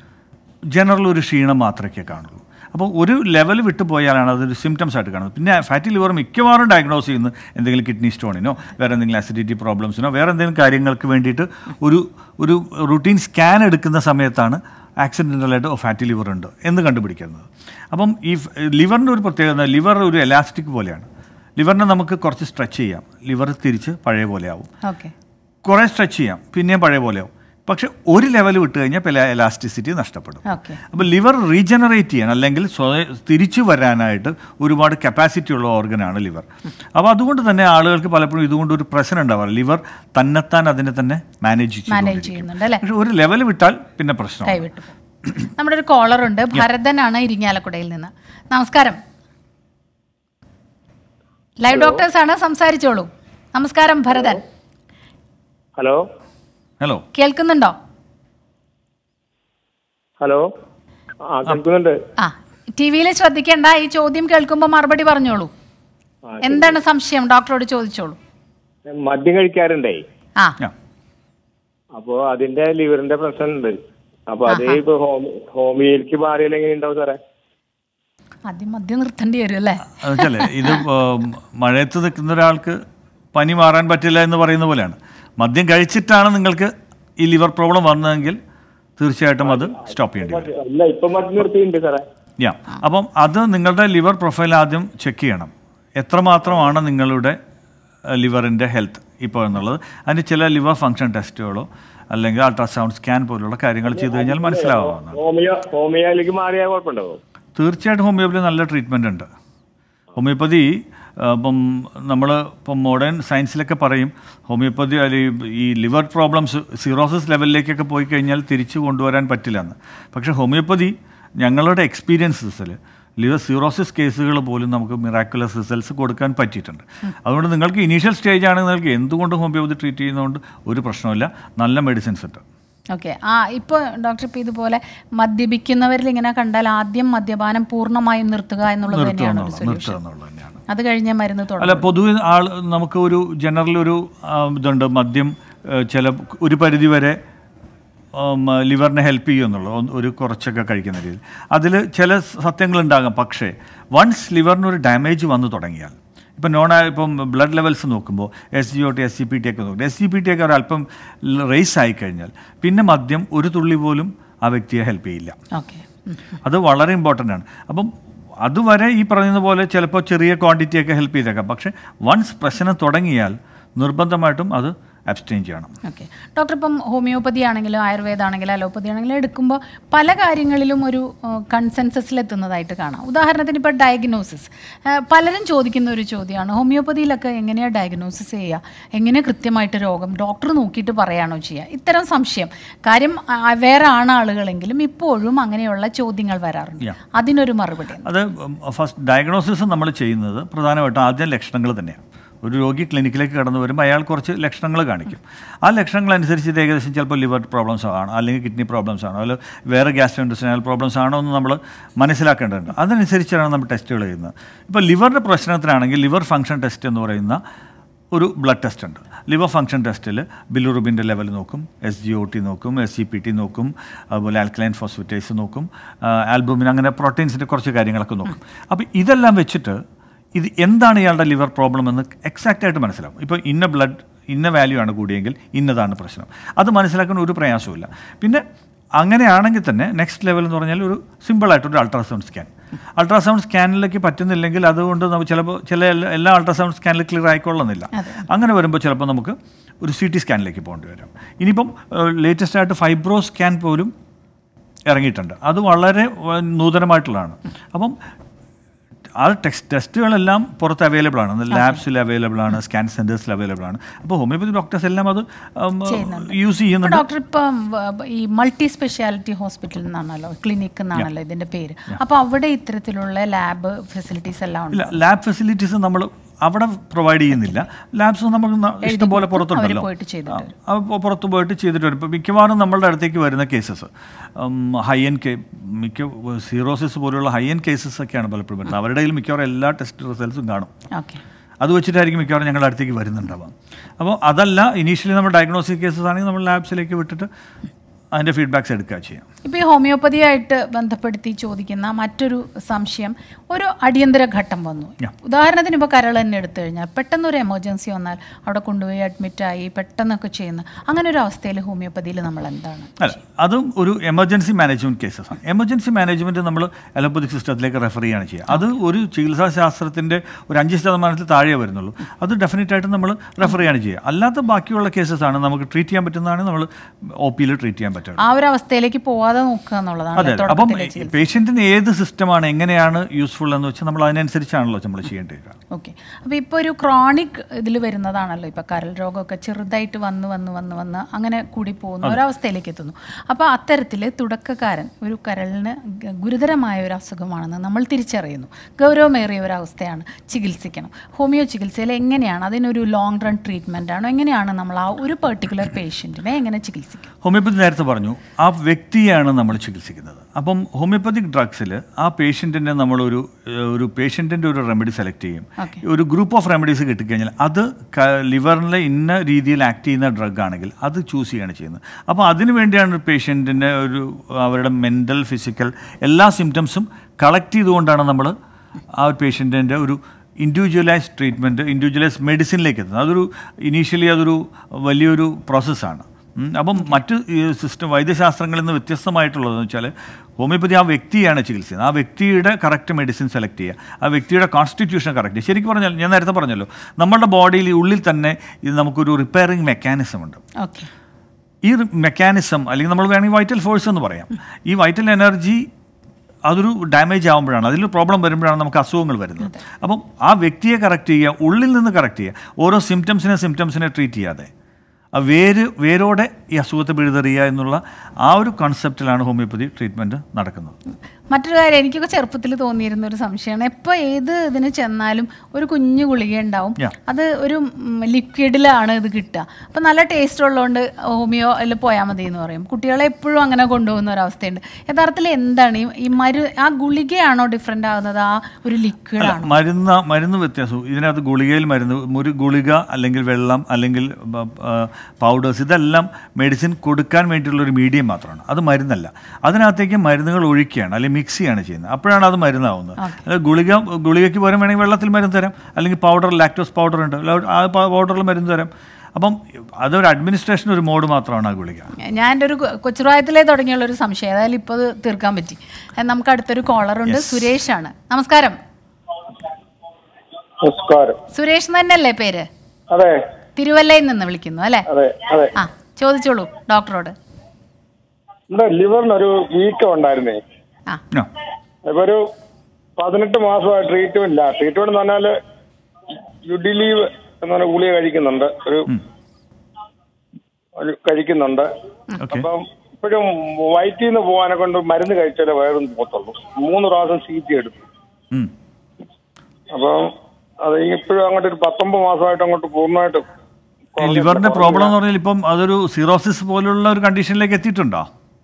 Speaker 3: ജനറൽ ഒരു ക്ഷീണം മാത്രമേ കാണുള്ളൂ അപ്പോൾ ഒരു ലെവൽ വിട്ടു പോയാലാണ് അതൊരു സിംറ്റംസ് ആയിട്ട് കാണുന്നത് പിന്നെ ഫാറ്റി ലിവർ മിക്കവാറും ഡയഗ്നോസ് ചെയ്യുന്നത് എന്തെങ്കിലും കിഡ്നി സ്റ്റോണിനോ വേറെ എന്തെങ്കിലും അസിഡിറ്റി പ്രോബ്ലംസിനോ വേറെ എന്തെങ്കിലും കാര്യങ്ങൾക്ക് വേണ്ടിയിട്ട് ഒരു ഒരു റുട്ടീൻ സ്കാൻ എടുക്കുന്ന സമയത്താണ് ആക്സിഡൻ്റലായിട്ട് ഫാറ്റി ലിവർ ഉണ്ട് എന്ന് കണ്ടുപിടിക്കുന്നത് അപ്പം ഈ ലിവറിൻ്റെ ഒരു പ്രത്യേകത ലിവർ ഒരു എലാസ്റ്റിക് പോലെയാണ് ലിവറിനെ നമുക്ക് കുറച്ച് സ്ട്രെച്ച് ചെയ്യാം ലിവർ തിരിച്ച് പഴയ പോലെ ആവും
Speaker 2: ഓക്കെ
Speaker 3: കുറേ സ്ട്രെച്ച് ചെയ്യാം പിന്നെയും പഴയ പോലെ ആവും പക്ഷെ ഒരു ലെവൽ വിട്ട് കഴിഞ്ഞാൽ പിന്നെ എലാസ്റ്റിസിറ്റി നഷ്ടപ്പെടും
Speaker 2: ഓക്കെ
Speaker 3: അപ്പോൾ ലിവർ റീജനറേറ്റ് ചെയ്യാൻ അല്ലെങ്കിൽ സ്വയം തിരിച്ചു വരാനായിട്ട് ഒരുപാട് കപ്പാസിറ്റി ഉള്ള ഓർഗനാണ് ലിവർ അപ്പോൾ അതുകൊണ്ട് തന്നെ ആളുകൾക്ക് പലപ്പോഴും ഇതുകൊണ്ട് ഒരു പ്രശ്നം ഉണ്ടാവാറ് ലിവർ തന്നെത്താൻ അതിനെ തന്നെ മാനേജ്
Speaker 2: മാനേജ്
Speaker 3: ചെയ്യും
Speaker 2: ചെയ്യുന്നുണ്ട് അല്ലേ
Speaker 3: പക്ഷെ ഒരു ലെവൽ വിട്ടാൽ പിന്നെ പ്രശ്നം
Speaker 2: കൈവിട്ടു പോകും. നമ്മുടെ ഒരു കോളർ ഉണ്ട് ഭരതനാണ് ഇരിങ്ങാലക്കുടയിൽ നിന്ന് നമസ്കാരം ലൈവ് ഡോക്ടേഴ്സ് ആണ് സംസാരിച്ചോളൂ നമസ്കാരം ഭരതൻ
Speaker 1: ഹലോ
Speaker 3: ഹലോ
Speaker 2: കേൾക്കുന്നുണ്ടോ
Speaker 1: ഹലോ ആ കേൾക്കുന്നുണ്ട്
Speaker 2: ആ ടി വിയിൽ ശ്രദ്ധിക്കേണ്ട ഈ ചോദ്യം കേൾക്കുമ്പോൾ മറുപടി പറഞ്ഞോളൂ എന്താണ് സംശയം ഡോക്ടറോട് ചോദിച്ചോളൂ
Speaker 1: മദ്യം കഴിക്കാറുണ്ടേ
Speaker 2: ആ
Speaker 3: ആ
Speaker 1: അപ്പോ അതിന്റെ ലിവറിന്റെ പ്രശ്നമുണ്ട് അപ്പൊ അത് ഇപ്പൊ ഹോമി ഹോമിയോയിലേക്ക് മാറിയാൽ എങ്ങനെ ഉണ്ടാവും സാറേ
Speaker 2: ആദ്യം മദ്യം നിർത്തേണ്ടി വരും അല്ലേ
Speaker 3: അതല്ലേ ഇത് ഉം, മഴയത്ത് നിൽക്കുന്ന ഒരാൾക്ക് പനി മാറാൻ പറ്റില്ല എന്ന് പറയുന്ന പോലെയാണ് മദ്യം കഴിച്ചിട്ടാണ് നിങ്ങൾക്ക് ഈ ലിവർ പ്രോബ്ലം വന്നതെങ്കിൽ തീർച്ചയായിട്ടും അത് സ്റ്റോപ്പ് ചെയ്യേണ്ടി വരും
Speaker 1: അല്ല ഇപ്പൊ മദ്യം നിർത്തിയിട്ടുണ്ട് സാറേ
Speaker 3: യാ അപ്പം അത് നിങ്ങളുടെ ലിവർ പ്രൊഫൈൽ ആദ്യം ചെക്ക് ചെയ്യണം എത്രമാത്രമാണ് നിങ്ങളുടെ ലിവറിൻ്റെ ഹെൽത്ത് ഇപ്പോൾ എന്നുള്ളത് അതിന് ചില ലിവർ ഫങ്ഷൻ ടെസ്റ്റുകളോ അല്ലെങ്കിൽ അൾട്രാസൗണ്ട് സ്കാൻ പോലുള്ള കാര്യങ്ങൾ ചെയ്തു കഴിഞ്ഞാൽ മനസ്സിലാവുന്നതാണ്
Speaker 1: ഹോമിയോ ഹോമിയോയിലേക്ക് മാറിയാൽ കുഴപ്പമുണ്ടാവോ
Speaker 3: തീർച്ചയായിട്ടും ഹോമിയോപ്പതി നല്ല ട്രീറ്റ്മെൻ്റ് ഉണ്ട് ഹോമിയോപ്പതി ആ, ഇപ്പം നമ്മൾ ഇപ്പം മോഡേൺ സയൻസിലൊക്കെ പറയും ഹോമിയോപ്പതി അല്ലെങ്കിൽ ഈ ലിവർ പ്രോബ്ലംസ് സിറോസിസ് ലെവലിലേക്കൊക്കെ പോയി കഴിഞ്ഞാൽ തിരിച്ചു കൊണ്ടുവരാൻ പറ്റില്ല എന്ന് പക്ഷേ ഹോമിയോപ്പതി ഞങ്ങളുടെ എക്സ്പീരിയൻസസിൽ ലിവർ സിറോസിസ് കേസുകൾ പോലും നമുക്ക് മിറാക്കുലസ് റിസൾട്ട്സ് കൊടുക്കാൻ പറ്റിയിട്ടുണ്ട് അതുകൊണ്ട് നിങ്ങൾക്ക് ഇനീഷ്യൽ സ്റ്റേജ് ആണ് നിങ്ങൾക്ക് എന്തുകൊണ്ട് ഹോമിയോപ്പതി ട്രീറ്റ് ചെയ്യുന്നതുകൊണ്ട് ഒരു പ്രശ്നമില്ല നല്ല മെഡിസിൻസ് ഉണ്ട്
Speaker 2: ഓക്കെ ആ ഇപ്പോൾ ഡോക്ടർ ഇപ്പോൾ ഇതുപോലെ മദ്യപിക്കുന്നവരിൽ ഇങ്ങനെ കണ്ടാൽ ആദ്യം മദ്യപാനം പൂർണ്ണമായും നിർത്തുക എന്നുള്ളത്
Speaker 3: നിർത്തുക
Speaker 2: തന്നെയാണ് ഒരു
Speaker 3: എന്നുള്ളത്
Speaker 2: സൊല്യൂഷൻ
Speaker 3: നിർത്തുക എന്നുള്ളത് തന്നെയാണ്
Speaker 2: അത് കഴിഞ്ഞ മരുന്ന്
Speaker 3: അല്ല
Speaker 2: തുടങ്ങും
Speaker 3: പൊതുവെ ആൾ നമുക്ക് ഒരു ജനറൽ ഒരു ആ, ഇതുണ്ട് മദ്യം ഏ, ചില ഒരു പരിധി വരെ ഉം, ലിവറിനെ ഹെൽപ്പ് ചെയ്യും എന്നുള്ളത് ഒന്ന് ഒരു കുറച്ചൊക്കെ കഴിക്കുന്ന രീതിയിൽ അതിൽ ചില സത്യങ്ങളുണ്ടാകാം പക്ഷേ വൺസ് ലിവറിന് ഒരു ഡാമേജ് വന്നു തുടങ്ങിയാൽ ഇപ്പം നോൺ ഇപ്പം ബ്ലഡ് ലെവൽസ് നോക്കുമ്പോൾ S G O T S C P T ഒക്കെ നോക്കും എസ് സി പി ടി ഒക്കെ ഒരല്പം റേസ് ആയി കഴിഞ്ഞാൽ പിന്നെ മദ്യം ഒരു തുള്ളി പോലും ആ വ്യക്തിയെ ഹെൽപ്പ് ചെയ്യില്ല
Speaker 2: ഓക്കെ
Speaker 3: അത് വളരെ ഇമ്പോർട്ടൻ്റ് ആണ് അപ്പം അതുവരെ ഈ പറയുന്ന പോലെ ചിലപ്പോൾ ചെറിയ ക്വാണ്ടിറ്റി ഒക്കെ ഹെൽപ്പ് ചെയ്തേക്കാം പക്ഷേ വൺസ് പ്രശ്നം തുടങ്ങിയാൽ നിർബന്ധമായിട്ടും അത് അബ്സ്റ്റെയിൻ ചെയ്യണം
Speaker 2: ഓക്കെ ഡോക്ടർ ഇപ്പം ഹോമിയോപ്പതി ആണെങ്കിലും ആയുർവേദ ആണെങ്കിലും അലോപ്പതി ആണെങ്കിലും എടുക്കുമ്പോൾ പല കാര്യങ്ങളിലും ഒരു കൺസെൻസസിലെത്തുന്നതായിട്ട് കാണാം ഉദാഹരണത്തിന് ഇപ്പോൾ ഡയഗ്നോസിസ് പലരും ചോദിക്കുന്ന ഒരു ചോദ്യമാണ് ഹോമിയോപ്പതിയിലൊക്കെ എങ്ങനെയാണ് ഡയഗ്നോസിസ് ചെയ്യുക എങ്ങനെ കൃത്യമായിട്ട് രോഗം ഡോക്ടർ നോക്കിയിട്ട് പറയാണോ ചെയ്യുക ഇത്തരം സംശയം കാര്യം ആ, വേറെ ആണ് ആളുകളെങ്കിലും ഇപ്പോഴും അങ്ങനെയുള്ള ചോദ്യങ്ങൾ വരാറുണ്ട്
Speaker 3: Yeah.
Speaker 2: അതിനൊരു മറുപടി എന്ത്?
Speaker 3: അത് ഫസ്റ്റ് ഡയഗ്നോസിസ് നമ്മൾ ചെയ്യുന്നത് പ്രധാനമായിട്ടും ആദ്യം ലക്ഷണങ്ങൾ തന്നെയാണ് ഒരു രോഗി ക്ലിനിക്കിലേക്ക് കടന്നു വരുമ്പോൾ അയാൾ കുറച്ച് ലക്ഷണങ്ങൾ കാണിക്കും ആ ലക്ഷണങ്ങൾ അനുസരിച്ച് ഇത് ഏകദേശം ചിലപ്പോൾ ലിവർ പ്രോബ്ലംസ് ആണോ അല്ലെങ്കിൽ കിഡ്നി പ്രോബ്ലംസ് ആണോ അല്ലെങ്കിൽ വേറെ ഗ്യാസ്ട്രോ ഇൻഡസ്ട്രിയൽ പ്രോബ്ലംസ് ആണോ എന്ന് നമ്മൾ മനസ്സിലാക്കേണ്ടതുണ്ട് അതനുസരിച്ചാണ് നമ്മൾ ടെസ്റ്റുകൾ ചെയ്യുന്നത് ഇപ്പോൾ ലിവറിൻ്റെ പ്രശ്നത്തിനാണെങ്കിൽ ലിവർ ഫങ്ഷൻ ടെസ്റ്റ് എന്ന് പറയുന്ന ഒരു ബ്ലഡ് ടെസ്റ്റ് ഉണ്ട് ലിവർ ഫങ്ഷൻ ടെസ്റ്റിൽ ബിലുറുബിൻ്റെ ലെവൽ നോക്കും എസ് ജി ഒ ടി നോക്കും എസ് സി പി ടി നോക്കും അതുപോലെ ആൽക്കലൈൻ ഫോസ്ഫറ്റേസ് നോക്കും ആൽബുമിൻ അങ്ങനെ പ്രോട്ടീൻസിൻ്റെ കുറച്ച് കാര്യങ്ങളൊക്കെ നോക്കും അപ്പോൾ ഇതെല്ലാം വെച്ചിട്ട് ഇത് എന്താണ് ഇയാളുടെ ലിവർ പ്രോബ്ലം എന്ന് എക്സാക്റ്റ് ആയിട്ട് മനസ്സിലാവും ഇപ്പോൾ ഇന്ന ബ്ലഡ് ഇന്ന വാല്യൂ ആണ് കൂടിയെങ്കിൽ ഇന്നതാണ് പ്രശ്നം അത് മനസ്സിലാക്കാൻ ഒരു പ്രയാസവുമില്ല പിന്നെ അങ്ങനെയാണെങ്കിൽ തന്നെ നെക്സ്റ്റ് ലെവൽ എന്ന് പറഞ്ഞാൽ ഒരു സിമ്പിളായിട്ടൊരു അൾട്രാസൗണ്ട് സ്കാൻ അൾട്രാസൗണ്ട് സ്കാനിലേക്ക് പറ്റുന്നില്ലെങ്കിൽ അതുകൊണ്ട് നമുക്ക് ചിലപ്പോൾ ചില എല്ലാ- എല്ലാ അൾട്രാസൗണ്ട് സ്കാനിൽ ക്ലിയർ ആയിക്കൊള്ളുന്നില്ല അങ്ങനെ വരുമ്പോൾ ചിലപ്പോൾ നമുക്ക് ഒരു സി ടി സ്കാനിലേക്ക് പോകേണ്ടി വരും ഇനിയിപ്പം ലേറ്റസ്റ്റ് ആയിട്ട് ഫൈബ്രോ സ്കാൻ പോലും ഇറങ്ങിയിട്ടുണ്ട് അത് വളരെ വ- നൂതനമായിട്ടുള്ളതാണ് അപ്പം ആ ടെക്സ്റ്റ് ടെസ്റ്റുകളെല്ലാം പുറത്ത് അവൈലബിൾ ആണ് ലാബ്സിൽ അവൈലബിൾ ആണ് സ്കാൻ സെൻറ്റേഴ്സിൽ അവൈലബിൾ ആണ് അപ്പോൾ ഹോമിയോപ്പതി ഡോക്ടേഴ്സ് എല്ലാം അത് യൂസ്
Speaker 2: ഇപ്പൊ
Speaker 3: ചെയ്യുന്നുണ്ട്
Speaker 2: ഡോക്ടർ ഇപ്പം വ- ഈ മൾട്ടി സ്പെഷ്യാലിറ്റി ഹോസ്പിറ്റൽ എന്നാണല്ലോ ക്ലിനിക് എന്നാണല്ലോ ഇതിന്റെ പേര് അപ്പൊ അവിടെ ഇത്തരത്തിലുള്ള ലാബ് ഫെസിലിറ്റീസ് എല്ലാം ഉണ്ട്
Speaker 3: ഇല്ല ലാബ് ഫെസിലിറ്റീസ് നമ്മൾ അവിടെ പ്രൊവൈഡ് ചെയ്യുന്നില്ല ലാബ്സ് നമുക്ക് ന- ഇഷ്ടംപോലെ പുറത്തുണ്ടല്ലോ
Speaker 2: പോയിട്ട് ചെയ്തിട്ട്
Speaker 3: ആ, അപ്പോൾ പുറത്ത് പോയിട്ട് ചെയ്തിട്ട് വരും ഇപ്പോൾ മിക്കവാറും നമ്മളുടെ അടുത്തേക്ക് വരുന്ന കേസസ് ഹൈ എൻ കേ മിക്ക സീറോസിസ് പോലുള്ള ഹൈ എൻ കേസസ് ഒക്കെയാണ് പലപ്പോഴും വരുന്നത് അവരുടെ കയ്യിൽ മിക്കവാറും എല്ലാ ടെസ്റ്റ് റിസൾട്ട്സും കാണും
Speaker 2: ഓക്കെ
Speaker 3: അത് വെച്ചിട്ടായിരിക്കും മിക്കവാറും ഞങ്ങളുടെ അടുത്തേക്ക് വരുന്നുണ്ടാവാം അപ്പോൾ അതല്ല ഇനീഷ്യലി നമ്മൾ ഡയഗ്നോസ്റ്റിക് കേസസ് ആണെങ്കിൽ നമ്മൾ ലാബ്സിലേക്ക് വിട്ടിട്ട് അതിൻ്റെ ഫീഡ്ബാക്സ് എടുക്കുക ചെയ്യാം
Speaker 2: ഇപ്പോൾ ഈ ഹോമിയോപ്പതിയായിട്ട് ബന്ധപ്പെടുത്തി ചോദിക്കുന്ന മറ്റൊരു സംശയം ഒരു അടിയന്തര ഘട്ടം വന്നു
Speaker 3: Yeah.
Speaker 2: ഉദാഹരണത്തിന് ഇപ്പോൾ കരൾ തന്നെ എടുത്തു കഴിഞ്ഞാൽ പെട്ടെന്ന് ഒരു എമർജൻസി വന്നാൽ അവിടെ കൊണ്ടുപോയി അഡ്മിറ്റായി പെട്ടെന്നൊക്കെ ചെയ്യുന്ന അങ്ങനെ ഒരു അവസ്ഥയിൽ ഹോമിയോപ്പതിയിൽ നമ്മൾ എന്താണ്
Speaker 3: അല്ല അതും ഒരു എമർജൻസി മാനേജ്മെന്റ് കേസസ് ആണ് എമർജൻസി മാനേജ്മെന്റ് നമ്മൾ അലോപ്പതിക് സിസ്റ്റത്തിലേക്ക് റെഫർ ചെയ്യുകയാണ് ചെയ്യുക അത് ഒരു ചികിത്സാ ശാസ്ത്രത്തിന്റെ ഒരു അഞ്ച് ശതമാനത്തിൽ താഴെ വരുന്നുള്ളൂ അത് ഡെഫിനറ്റ് ആയിട്ട് നമ്മൾ റെഫർ ചെയ്യാണ് ചെയ്യുക അല്ലാത്ത ബാക്കിയുള്ള കേസസ് ആണ് നമുക്ക് ട്രീറ്റ് ചെയ്യാൻ പറ്റുന്നതാണ് നമ്മൾ ഒ പിയിൽ ട്രീറ്റ് ചെയ്യാൻ പറ്റുന്നത്
Speaker 2: ആ ഒരു അവസ്ഥയിലേക്ക് പോവാതെ നോക്കുക എന്നുള്ളതാണ്
Speaker 3: അതെ
Speaker 2: അല്ലേ
Speaker 3: അപ്പം
Speaker 2: തുടക്കത്തിലെ ചികിത്സ
Speaker 3: പേഷ്യന്റിന് ഏത് സിസ്റ്റമാണ് എങ്ങനെയാണ് യൂസ്ഫുൾ എന്ന് വെച്ചാൽ നമ്മൾ അതിനനുസരിച്ചാണല്ലോ നമ്മൾ ചെയ്യേണ്ടത്
Speaker 2: ഓക്കെ അപ്പോൾ ഇപ്പോൾ ഒരു ക്രോണിക് ഇതിൽ വരുന്നതാണല്ലോ ഇപ്പോൾ കരൾ രോഗമൊക്കെ ചെറുതായിട്ട് വന്ന് വന്ന് വന്ന് വന്ന് അങ്ങനെ കൂടി പോകുന്ന ഒരവസ്ഥയിലേക്ക് എത്തുന്നു അപ്പോൾ അത്തരത്തിൽ തുടക്കക്കാരൻ ഒരു കരളിന് ഗ- ഗുരുതരമായ ഒരു അസുഖമാണെന്ന് നമ്മൾ തിരിച്ചറിയുന്നു ഗൗരവമേറിയ ഒരു അവസ്ഥയാണ് ചികിത്സിക്കണം ഹോമിയോ ചികിത്സയിൽ എങ്ങനെയാണ് അതിനൊരു ലോങ് റൺ ട്രീറ്റ്മെൻ്റ് ആണോ എങ്ങനെയാണ് നമ്മൾ ആ ഒരു പെർട്ടിക്കുലർ പേഷ്യൻറ്റിനെ എങ്ങനെ ചികിത്സിക്കും
Speaker 3: ഹോമിയോപ്പതി നേരത്തെ പറഞ്ഞു ആ വ്യക്തിയാണ് നമ്മൾ ചികിത്സിക്കുന്നത് അപ്പം ഹോമിയോപ്പതിക് ഡ്രഗ്സിൽ ആ പേഷ്യൻറ്റിനെ നമ്മളൊരു ഏഹ്, ഒരു പേഷ്യൻറ്റിൻ്റെ ഒരു റെമഡി സെലക്ട് ചെയ്യും
Speaker 2: Okay.
Speaker 3: ഒരു ഗ്രൂപ്പ് ഓഫ് റെമഡീസ് കിട്ടിക്കഴിഞ്ഞാൽ അത് ലിവറിലെ ഇന്ന രീതിയിൽ ആക്ട് ചെയ്യുന്ന ഡ്രഗ് ആണെങ്കിൽ അത് ചൂസ് ചെയ്യുകയാണ് ചെയ്യുന്നത് അപ്പോൾ അതിനു വേണ്ടിയാണ് ഒരു പേഷ്യൻറ്റിൻ്റെ ഒരു അവരുടെ മെൻ്റൽ ഫിസിക്കൽ എല്ലാ സിംറ്റംസും കളക്ട് ചെയ്തുകൊണ്ടാണ് നമ്മൾ ആ ഒരു പേഷ്യൻറ്റിൻ്റെ ഒരു ഇൻഡിവിജ്വലൈസ് ട്രീറ്റ്മെൻറ്റ് ഇൻഡിവിജ്വലൈസ് മെഡിസിനിലേക്ക് എത്തുന്നത് അതൊരു ഇനീഷ്യലി അതൊരു വലിയൊരു പ്രോസസ്സാണ് ഉം, അപ്പം മറ്റ് സിസ്റ്റം വൈദ്യശാസ്ത്രങ്ങളിൽ നിന്ന് വ്യത്യസ്തമായിട്ടുള്ളതെന്ന് വെച്ചാൽ ഹോമിയോപ്പതി ആ വ്യക്തിയാണ് ചികിത്സ ചെയ്യുന്നത് ആ വ്യക്തിയുടെ കറക്റ്റ് മെഡിസിൻ സെലക്ട് ചെയ്യുക ആ വ്യക്തിയുടെ കോൺസ്റ്റിറ്റ്യൂഷൻ കറക്റ്റ് ശരിക്കും പറഞ്ഞാൽ ഞാൻ നേരത്തെ പറഞ്ഞല്ലോ നമ്മുടെ ബോഡിയിൽ ഈ ഉള്ളിൽ തന്നെ ഇത് നമുക്കൊരു റിപ്പയറിംഗ് മെക്കാനിസം ഉണ്ട്
Speaker 2: ഓക്കെ
Speaker 3: ഈ മെക്കാനിസം അല്ലെങ്കിൽ നമ്മൾ വേണമെങ്കിൽ വൈറ്റൽ ഫോഴ്സ് എന്ന് പറയാം ഈ വൈറ്റൽ എനർജി അതൊരു ഡാമേജ് ആകുമ്പോഴാണ് അതിൽ പ്രോബ്ലം വരുമ്പോഴാണ് നമുക്ക് അസുഖങ്ങൾ വരുന്നത് അപ്പം ആ വ്യക്തിയെ കറക്റ്റ് ചെയ്യുക ഉള്ളിൽ നിന്ന് കറക്റ്റ് ചെയ്യുക ഓരോ സിംറ്റംസിനെ സിംറ്റംസിനെ ട്രീറ്റ് ചെയ്യാതെ ആ വേര് വേരോടെ ഈ അസുഖത്തെ പിഴുതെറിയുക എന്നുള്ള ആ ഒരു കോൺസെപ്റ്റിലാണ് ഹോമിയോപ്പതി ട്രീറ്റ്മെൻറ്റ് നടക്കുന്നത്
Speaker 2: മറ്റൊരു കാര്യം എനിക്കൊക്കെ ചെറുപ്പത്തിൽ തോന്നിയിരുന്ന ഒരു സംശയമാണ് എപ്പോൾ ഏത് ഇതിന് ചെന്നാലും ഒരു കുഞ്ഞു ഗുളിക ഉണ്ടാവും
Speaker 3: Yeah.
Speaker 2: അത് ഒരു ലിക്വിഡിലാണ് ഇത് കിട്ടുക അപ്പം നല്ല ടേസ്റ്റ് ഉള്ളതുകൊണ്ട് ഹോമിയോ അതിൽ പോയാൽ മതി എന്ന് പറയും കുട്ടികളെ എപ്പോഴും അങ്ങനെ കൊണ്ടുപോകുന്ന ഒരവസ്ഥയുണ്ട് യഥാർത്ഥത്തിൽ എന്താണ് ഈ- ഈ മരു ആ ഗുളികയാണോ ഡിഫറെൻ്റ് ആകുന്നത് ആ ഒരു ലിക്വിഡാണോ
Speaker 3: മരുന്ന് മരുന്ന് വ്യത്യാസവും ഇതിനകത്ത് ഗുളികയിൽ മരുന്ന് ഒരു ഗുളിക അല്ലെങ്കിൽ വെള്ളം അല്ലെങ്കിൽ പൗഡേഴ്സ് ഇതെല്ലാം മെഡിസിൻ കൊടുക്കാൻ വേണ്ടിയിട്ടുള്ള ഒരു മീഡിയം മാത്രമാണ് അത് മരുന്നല്ല അതിനകത്തേക്ക് മരുന്നുകൾ ഒഴിക്കുകയാണ് അല്ലെങ്കിൽ മിക്സ് ചെയ്യാണ് ചെയ്യുന്നത് അപ്പോഴാണ് അത് മരുന്നാവുന്നത് അത് ഗുളിക ഗുളികയ്ക്ക് പകരം വേണമെങ്കിൽ വെള്ളത്തിൽ മരുന്ന് തരാം അല്ലെങ്കിൽ പൗഡർ ലാക്ടോസ് പൗഡർ ഉണ്ട് ല- ആ പൗഡറിൽ മരുന്ന് തരാം അപ്പം അതൊരു അഡ്മിനിസ്ട്രേഷൻ ഒരു മോഡ് മാത്രമാണ് ആ ഗുളിക
Speaker 2: ഞാൻ എൻ്റെ ഒരു കൊ- കൊച്ചുപ്രായത്തിലേ തുടങ്ങിയുള്ള ഒരു സംശയം ഏതായാലും ഇപ്പോൾ അത് തീർക്കാൻ പറ്റി ഏ, നമുക്ക് അടുത്തൊരു കോളറുണ്ട് സുരേഷാണ് നമസ്കാരം
Speaker 1: നമസ്കാരം
Speaker 2: സുരേഷ് തന്നെയല്ലേ പേര്
Speaker 1: അതെ
Speaker 2: തിരുവല്ലയിൽ നിന്ന് വിളിക്കുന്നു അല്ലേ
Speaker 1: അതെ അതെ
Speaker 2: ആ ചോദിച്ചോളൂ ഡോക്ടറോട്
Speaker 1: എന്റെ ലിവറിനൊരു വീക്കം ഉണ്ടായിരുന്നേ
Speaker 2: ആ
Speaker 3: ആ.
Speaker 1: ഇപ്പൊ ഒരു പതിനെട്ട് മാസമായി ട്രീറ്റ്മെന്റ് ഇല്ല ട്രീറ്റ്മെന്റ് എന്ന് പറഞ്ഞാല് യുഡിലീവ് എന്ന് പറഞ്ഞ ഗുളിക കഴിക്കുന്നുണ്ട് ഒരു ഒരു കഴിക്കുന്നുണ്ട്
Speaker 3: ഓക്കെ
Speaker 1: അപ്പം ഇപ്പോഴും വയറ്റിൽ നിന്ന് പോകാനെ കൊണ്ട് മരുന്ന് കഴിച്ചാലേ വയറൊന്നും പോകത്തുള്ളൂ മൂന്ന് പ്രാവശ്യം സി ടി എടുത്തു
Speaker 3: ഉം.
Speaker 1: അപ്പം അത് ഇപ്പോഴും അങ്ങോട്ട് ഒരു പത്തൊമ്പത് മാസമായിട്ട് അങ്ങോട്ട് പൂർണ്ണമായിട്ട്
Speaker 3: ഈ ലിവറിന്റെ പ്രോബ്ലം എന്ന് പറഞ്ഞാൽ ഇപ്പം അതൊരു സിറോസിസ് പോലുള്ള ഒരു കണ്ടീഷനിലേക്ക് എത്തിയിട്ടുണ്ടോ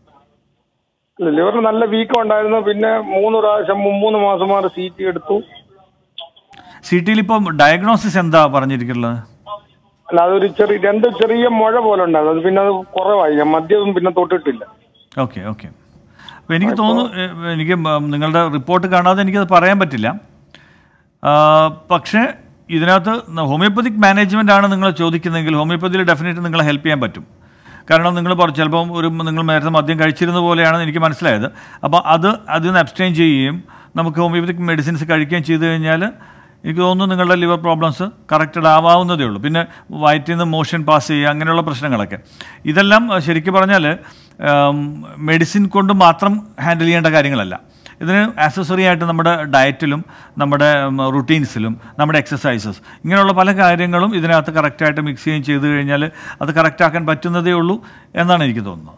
Speaker 1: ലിവറിന് നല്ല വീക്കം ഉണ്ടായിരുന്നു പിന്നെ മൂന്ന് പ്രാവശ്യം മൂന്ന് മാസം മാറി സി ടി എടുത്തു
Speaker 3: സി ടിയിൽ ഇപ്പം ഡയഗ്നോസിസ് എന്താ പറഞ്ഞിരിക്കുന്നത്
Speaker 1: അല്ല അതൊരു ചെറിയ രണ്ട് ചെറിയ മുഴ പോലെ ഉണ്ടായിരുന്നു അത് പിന്നെ അത് കുറവായി ഞാൻ മദ്യമൊന്നും പിന്നെ തൊട്ടിട്ടില്ല
Speaker 3: ഓക്കെ ഓക്കെ അപ്പോൾ എനിക്ക് തോന്നുന്നു എ- എനിക്ക് മ- നിങ്ങളുടെ റിപ്പോർട്ട് കാണാതെ എനിക്കത് പറയാൻ പറ്റില്ല ആ, പക്ഷേ ഇതിനകത്ത് ന- ഹോമിയോപ്പതിക് മാനേജ്മെൻ്റ് ആണ് നിങ്ങൾ ചോദിക്കുന്നതെങ്കിൽ ഹോമിയോപ്പതിയിൽ ഡെഫിനറ്റ് നിങ്ങളെ ഹെൽപ്പ് ചെയ്യാൻ പറ്റും കാരണം നിങ്ങൾ പറഞ്ഞു ചിലപ്പം ഒരു നിങ്ങൾ നേരത്തെ മദ്യം കഴിച്ചിരുന്ന പോലെയാണെന്ന് എനിക്ക് മനസ്സിലായത് അപ്പോൾ അത് അതിൽ നിന്ന് അബ്സ്റ്റൈൻ ചെയ്യുകയും നമുക്ക് ഹോമിയോപ്പതിക് മെഡിസിൻസ് കഴിക്കുകയും ചെയ്തു കഴിഞ്ഞാൽ എനിക്ക് തോന്നുന്നു നിങ്ങളുടെ ലിവർ പ്രോബ്ലംസ് കറക്റ്റഡ് ആവാവുന്നതേ ഉള്ളൂ പിന്നെ വയറ്റിൽ നിന്ന് മോഷൻ പാസ് ചെയ്യുക അങ്ങനെയുള്ള പ്രശ്നങ്ങളൊക്കെ ഇതെല്ലാം അഹ് ശരിക്കും പറഞ്ഞാൽ മെഡിസിൻ കൊണ്ട് മാത്രം ഹാൻഡിൽ ചെയ്യേണ്ട കാര്യങ്ങളല്ല ഇതിന് ആക്സസറി ആയിട്ട് നമ്മുടെ ഡയറ്റിലും നമ്മുടെ റുട്ടീൻസിലും നമ്മുടെ എക്സസൈസസ് ഇങ്ങനെയുള്ള പല കാര്യങ്ങളും ഇതിനകത്ത് കറക്റ്റായിട്ട് മിക്സ് ചെയ്യുകയും ചെയ്തു കഴിഞ്ഞാൽ അത് കറക്റ്റാക്കാൻ പറ്റുന്നതേ ഉള്ളൂ എന്നാണ് എനിക്ക് തോന്നുന്നത്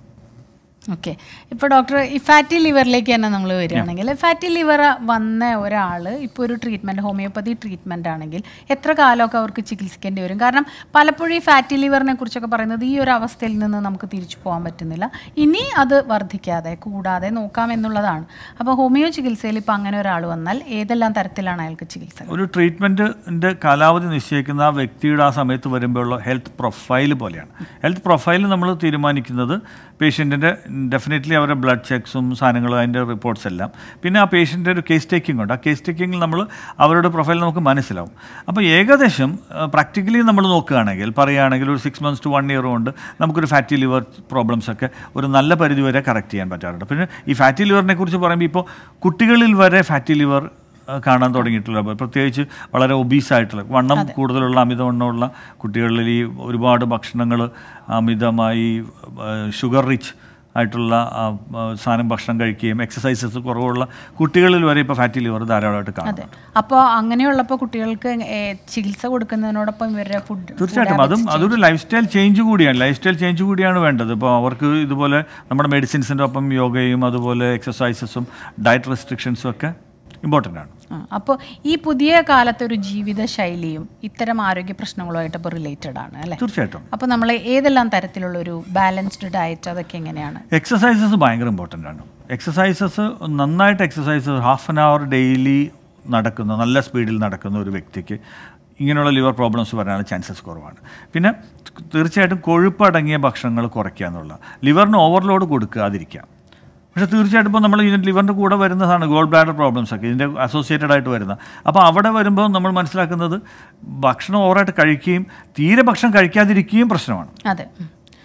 Speaker 2: ഓക്കെ ഇപ്പോൾ ഡോക്ടർ ഈ ഫാറ്റി ലിവറിലേക്ക് തന്നെ നമ്മൾ വരികയാണെങ്കിൽ ഫാറ്റി ലിവർ വന്ന ഒരാൾ ഇപ്പോൾ ഒരു ട്രീറ്റ്മെൻറ്റ് ഹോമിയോപ്പതി ട്രീറ്റ്മെൻ്റ് ആണെങ്കിൽ എത്ര കാലമൊക്കെ അവർക്ക് ചികിത്സിക്കേണ്ടി വരും കാരണം പലപ്പോഴും ഈ ഫാറ്റി ലിവറിനെ കുറിച്ചൊക്കെ പറയുന്നത് ഈ ഒരു അവസ്ഥയിൽ നിന്ന് നമുക്ക് തിരിച്ചു പോകാൻ പറ്റുന്നില്ല ഇനി അത് വർദ്ധിക്കാതെ കൂടാതെ നോക്കാം എന്നുള്ളതാണ് അപ്പോൾ ഹോമിയോ ചികിത്സയിൽ ഇപ്പോൾ അങ്ങനെ ഒരാൾ വന്നാൽ ഏതെല്ലാം തരത്തിലാണ് അയാൾക്ക് ചികിത്സ
Speaker 3: ഒരു ട്രീറ്റ്മെൻറ്റിൻ്റെ കാലാവധി നിശ്ചയിക്കുന്ന ആ വ്യക്തിയുടെ ആ സമയത്ത് വരുമ്പോഴുള്ള ഹെൽത്ത് പ്രൊഫൈൽ പോലെയാണ് ഹെൽത്ത് പ്രൊഫൈൽ നമ്മൾ തീരുമാനിക്കുന്നത് പേഷ്യൻറ്റിൻ്റെ ഡെഫിനറ്റ്ലി അവരുടെ ബ്ലഡ് ചെക്സും സാധനങ്ങളും അതിൻ്റെ റിപ്പോർട്ട്സ് എല്ലാം പിന്നെ ആ പേഷ്യൻ്റെ ഒരു കേസ് ടേക്കിംഗ് ഉണ്ട് ആ കേസ് ടേക്കിങ്ങിൽ നമ്മൾ അവരുടെ പ്രൊഫൈൽ നമുക്ക് മനസ്സിലാവും അപ്പോൾ ഏകദേശം പ്രാക്ടിക്കലി നമ്മൾ നോക്കുകയാണെങ്കിൽ പറയുകയാണെങ്കിൽ ഒരു six months to one year കൊണ്ട് നമുക്കൊരു ഫാറ്റി ലിവർ പ്രോബ്ലംസ് ഒക്കെ ഒരു നല്ല പരിധി വരെ കറക്റ്റ് ചെയ്യാൻ പറ്റാറുണ്ട് പിന്നെ ഈ ഫാറ്റി ലിവറിനെ കുറിച്ച് പറയുമ്പോൾ ഇപ്പോൾ കുട്ടികളിൽ വരെ ഫാറ്റി ലിവർ അഹ് കാണാൻ തുടങ്ങിയിട്ടുള്ള പ്രത്യേകിച്ച് വളരെ ഒബീസ് ആയിട്ടുള്ള വണ്ണം കൂടുതലുള്ള അമിതവണ്ണമുള്ള കുട്ടികളിൽ ഈ ഒരുപാട് ഭക്ഷണങ്ങൾ അമിതമായി ഷുഗർ റിച്ച് ആയിട്ടുള്ള ആ, ആ, സാധനം ഭക്ഷണം കഴിക്കുകയും എക്സസൈസസ് കുറവുള്ള കുട്ടികളിൽ വരെ ഇപ്പോൾ ഫാറ്റി ലിവർ ധാരാളമായിട്ട് കാണും
Speaker 2: അതെ അപ്പോൾ അങ്ങനെയുള്ളപ്പോൾ കുട്ടികൾക്ക് ഏ, ചികിത്സ കൊടുക്കുന്നതിനോടൊപ്പം ഇവരുടെ ഫുഡ്
Speaker 3: തീർച്ചയായിട്ടും അതും അതൊരു ലൈഫ് സ്റ്റൈൽ ചേഞ്ച് കൂടിയാണ് ലൈഫ് സ്റ്റൈൽ ചേഞ്ച് കൂടിയാണ് വേണ്ടത് ഇപ്പോൾ അവർക്ക് ഇതുപോലെ നമ്മുടെ മെഡിസിൻസിൻ്റെ ഒപ്പം യോഗയും അതുപോലെ എക്സസൈസസും ഡയറ്റ് റെസ്ട്രിക്ഷൻസും ഒക്കെ ഇമ്പോർട്ടൻ്റ് ആണ്
Speaker 2: അപ്പോൾ ഈ പുതിയ കാലത്തെ ഒരു ജീവിത ശൈലിയും ഇത്തരം ആരോഗ്യ പ്രശ്നങ്ങളുമായിട്ട് ഇപ്പോൾ റിലേറ്റഡ് ആണ് അല്ലേ
Speaker 3: തീർച്ചയായിട്ടും
Speaker 2: അപ്പോൾ നമ്മൾ ഏതെല്ലാം തരത്തിലുള്ള ഒരു ബാലൻസ്ഡ് ഡയറ്റ് അതൊക്കെ എങ്ങനെയാണ്
Speaker 3: എക്സസൈസസ് ഭയങ്കര ഇമ്പോർട്ടൻ്റ് ആണ് എക്സസൈസസ് നന്നായിട്ട് exercises half an hour daily നടക്കുന്ന നല്ല സ്പീഡിൽ നടക്കുന്ന ഒരു വ്യക്തിക്ക് ഇങ്ങനെയുള്ള ലിവർ പ്രോബ്ലംസ് വരാനുള്ള ചാൻസസ് കുറവാണ് പിന്നെ തീർച്ചയായിട്ടും കൊഴുപ്പടങ്ങിയ ഭക്ഷണങ്ങൾ കുറയ്ക്കുക എന്നുള്ള ലിവറിന് ഓവർലോഡ് കൊടുക്കാതിരിക്കുക പക്ഷേ തീർച്ചയായിട്ടും ഇപ്പോൾ നമ്മൾ ഇതിൻ്റെ ലിവറിൻ്റെ കൂടെ വരുന്നതാണ് ഗോൾഡ് ബ്ലാഡർ പ്രോബ്ലംസ് ഒക്കെ ഇതിൻ്റെ അസോസിയേറ്റഡ് ആയിട്ട് വരുന്ന അപ്പോൾ അവിടെ വരുമ്പോൾ നമ്മൾ മനസ്സിലാക്കുന്നത് ഭക്ഷണം ഓവറായിട്ട് കഴിക്കുകയും തീരെ ഭക്ഷണം കഴിക്കാതിരിക്കുകയും പ്രശ്നമാണ്
Speaker 2: അതെ ഉം.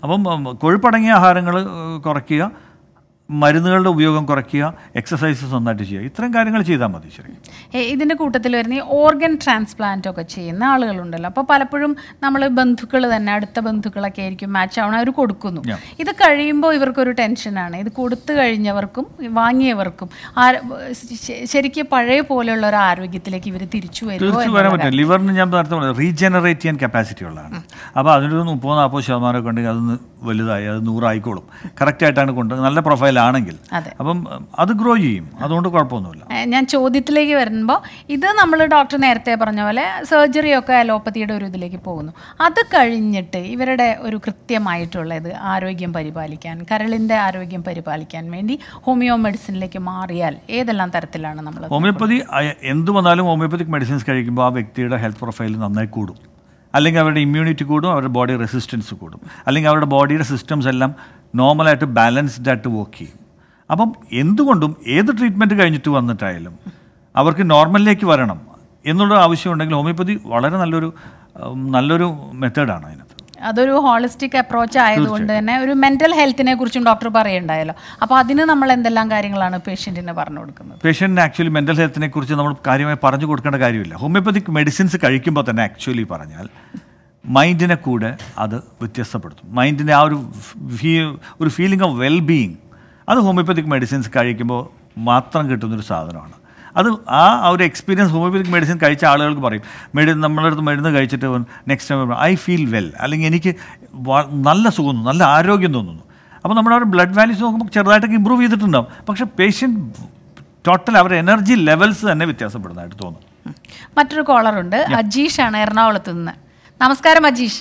Speaker 3: അപ്പം ഉം, കൊഴുപ്പടങ്ങിയ ആഹാരങ്ങൾ കുറയ്ക്കുക മരുന്നുകളുടെ ഉപയോഗം കുറയ്ക്കുക എക്സസൈസസ് നന്നായിട്ട് ചെയ്യുക ഇത്രയും കാര്യങ്ങൾ ചെയ്താൽ മതി ശരി
Speaker 2: ഏ, ഇതിന്റെ കൂട്ടത്തിൽ വരുന്ന ഈ ഓർഗൻ ട്രാൻസ്പ്ലാന്റ് ഒക്കെ ചെയ്യുന്ന ആളുകളുണ്ടല്ലോ അപ്പോൾ പലപ്പോഴും നമ്മൾ ബന്ധുക്കൾ തന്നെ അടുത്ത ബന്ധുക്കളൊക്കെ ആയിരിക്കും മാച്ച് ആവണം അവർ കൊടുക്കുന്നു ഇത് കഴിയുമ്പോൾ ഇവർക്കൊരു ടെൻഷനാണ് ഇത് കൊടുത്തു കഴിഞ്ഞവർക്കും വാങ്ങിയവർക്കും ആ- ശ- ശരിക്കും പഴയ പോലെയുള്ള ഒരു ആരോഗ്യത്തിലേക്ക് ഇവർ തിരിച്ചു വരുമോ
Speaker 3: തീർച്ചയായും വരാൻ പറ്റും ലിവറിന് ഞാൻ നേരത്തെ പറഞ്ഞത് റീജനറേറ്റ് ചെയ്യാൻ കപ്പാസിറ്റി ഉള്ളതാണ് അപ്പോൾ അതിനൊരു മുപ്പത് നാൽപ്പത് ശതമാനമൊക്കെ ഉണ്ടെങ്കിൽ അത് വലുതായി അത് നൂറായിക്കോളും കറക്റ്റായിട്ടാണ് കൊണ്ട് നല്ല പ്രൊഫൈലാണെങ്കിൽ
Speaker 2: അതെ.
Speaker 3: അപ്പം അത് ഗ്രോ ചെയ്യും അതുകൊണ്ട് കുഴപ്പമൊന്നുമില്ല
Speaker 2: ഏ, ഞാൻ ചോദ്യത്തിലേക്ക് വരുമ്പോൾ ഇത് നമ്മൾ ഡോക്ടർ നേരത്തെ പറഞ്ഞ പോലെ സർജറി ഒക്കെ അലോപ്പതിയുടെ ഒരു ഇതിലേക്ക് പോകുന്നു അത് കഴിഞ്ഞിട്ട് ഇവരുടെ ഒരു കൃത്യമായിട്ടുള്ള ഇത് ആരോഗ്യം പരിപാലിക്കാൻ കരളിൻ്റെ ആരോഗ്യം പരിപാലിക്കാൻ വേണ്ടി ഹോമിയോ മെഡിസിനിലേക്ക് മാറിയാൽ ഏതെല്ലാം തരത്തിലാണ് നമ്മൾ
Speaker 3: ഹോമിയോപ്പതി അയ- എന്ത് വന്നാലും ഹോമിയോപ്പതിക് മെഡിസിൻസ് കഴിക്കുമ്പോൾ ആ വ്യക്തിയുടെ ഹെൽത്ത് പ്രൊഫൈൽ നന്നായി കൂടും അല്ലെങ്കിൽ അവരുടെ ഇമ്മ്യൂണിറ്റി കൂടും അവരുടെ ബോഡി റെസിസ്റ്റൻസ് കൂടും അല്ലെങ്കിൽ അവരുടെ ബോഡിയുടെ സിസ്റ്റംസ് എല്ലാം നോർമലായിട്ട് ബാലൻസ്ഡ് ആയിട്ട് വർക്ക് ചെയ്യും അപ്പം എന്തുകൊണ്ടും ഏത് ട്രീറ്റ്മെൻറ്റ് കഴിഞ്ഞിട്ട് വന്നിട്ടായാലും അവർക്ക് നോർമലിലേക്ക് വരണം എന്നുള്ള ആവശ്യമുണ്ടെങ്കിൽ ഹോമിയോപ്പതി വളരെ നല്ലൊരു ഉം, നല്ലൊരു മെത്തേഡാണ് അതിനകത്ത്
Speaker 2: അതൊരു ഹോളിസ്റ്റിക് അപ്രോച്ച് ആയതുകൊണ്ട് തന്നെ ഒരു മെന്റൽ ഹെൽത്തിനെ കുറിച്ചും ഡോക്ടർ പറയുണ്ടായല്ലോ അപ്പോൾ അതിന് നമ്മൾ എന്തെല്ലാം കാര്യങ്ങളാണ് പേഷ്യൻറ്റിന് പറഞ്ഞു കൊടുക്കുന്നത്
Speaker 3: പേഷ്യൻറ്റിന് ആക്ച്വലി മെൻ്റൽ ഹെൽത്തിനെ കുറിച്ച് നമ്മൾ കാര്യമായി പറഞ്ഞു കൊടുക്കേണ്ട കാര്യമില്ല ഹോമിയോപ്പതിക് മെഡിസിൻസ് കഴിക്കുമ്പോൾ തന്നെ ആക്ച്വലി പറഞ്ഞാൽ മൈൻഡിനെ കൂടെ അത് വ്യത്യസ്തപ്പെടുത്തും മൈൻഡിൻ്റെ ആ ഒരു ഫീ ഒരു ഫീലിംഗ് ഓഫ് വെൽ ബീയിങ് അത് ഹോമിയോപ്പതിക് മെഡിസിൻസ് കഴിക്കുമ്പോൾ മാത്രം കിട്ടുന്നൊരു സാധനമാണ് അത് ആ ആ ഒരു എക്സ്പീരിയൻസ് ഹോമിയോപ്പതിക് മെഡിസിൻ കഴിച്ച ആളുകൾക്ക് പറയും മെഡി നമ്മളുടെ അടുത്ത് മരുന്ന് കഴിച്ചിട്ട് next time I feel well അല്ലെങ്കിൽ എനിക്ക് വ- നല്ല സുഖം തോന്നുന്നു നല്ല ആരോഗ്യം തോന്നുന്നു അപ്പോൾ നമ്മുടെ ഒരു ബ്ലഡ് വാല്യൂസ് നോക്കുമ്പോൾ ചെറുതായിട്ടൊക്കെ ഇമ്പ്രൂവ് ചെയ്തിട്ടുണ്ടാവും പക്ഷേ പേഷ്യൻറ്റ് ടോട്ടൽ അവരുടെ എനർജി ലെവൽസ് തന്നെ വ്യത്യാസപ്പെടുന്നതായിട്ട് തോന്നും
Speaker 2: ഉം. മറ്റൊരു കോളറുണ്ട് അജീഷ് ആണ് എറണാകുളത്ത് നിന്ന് നമസ്കാരം അജീഷ്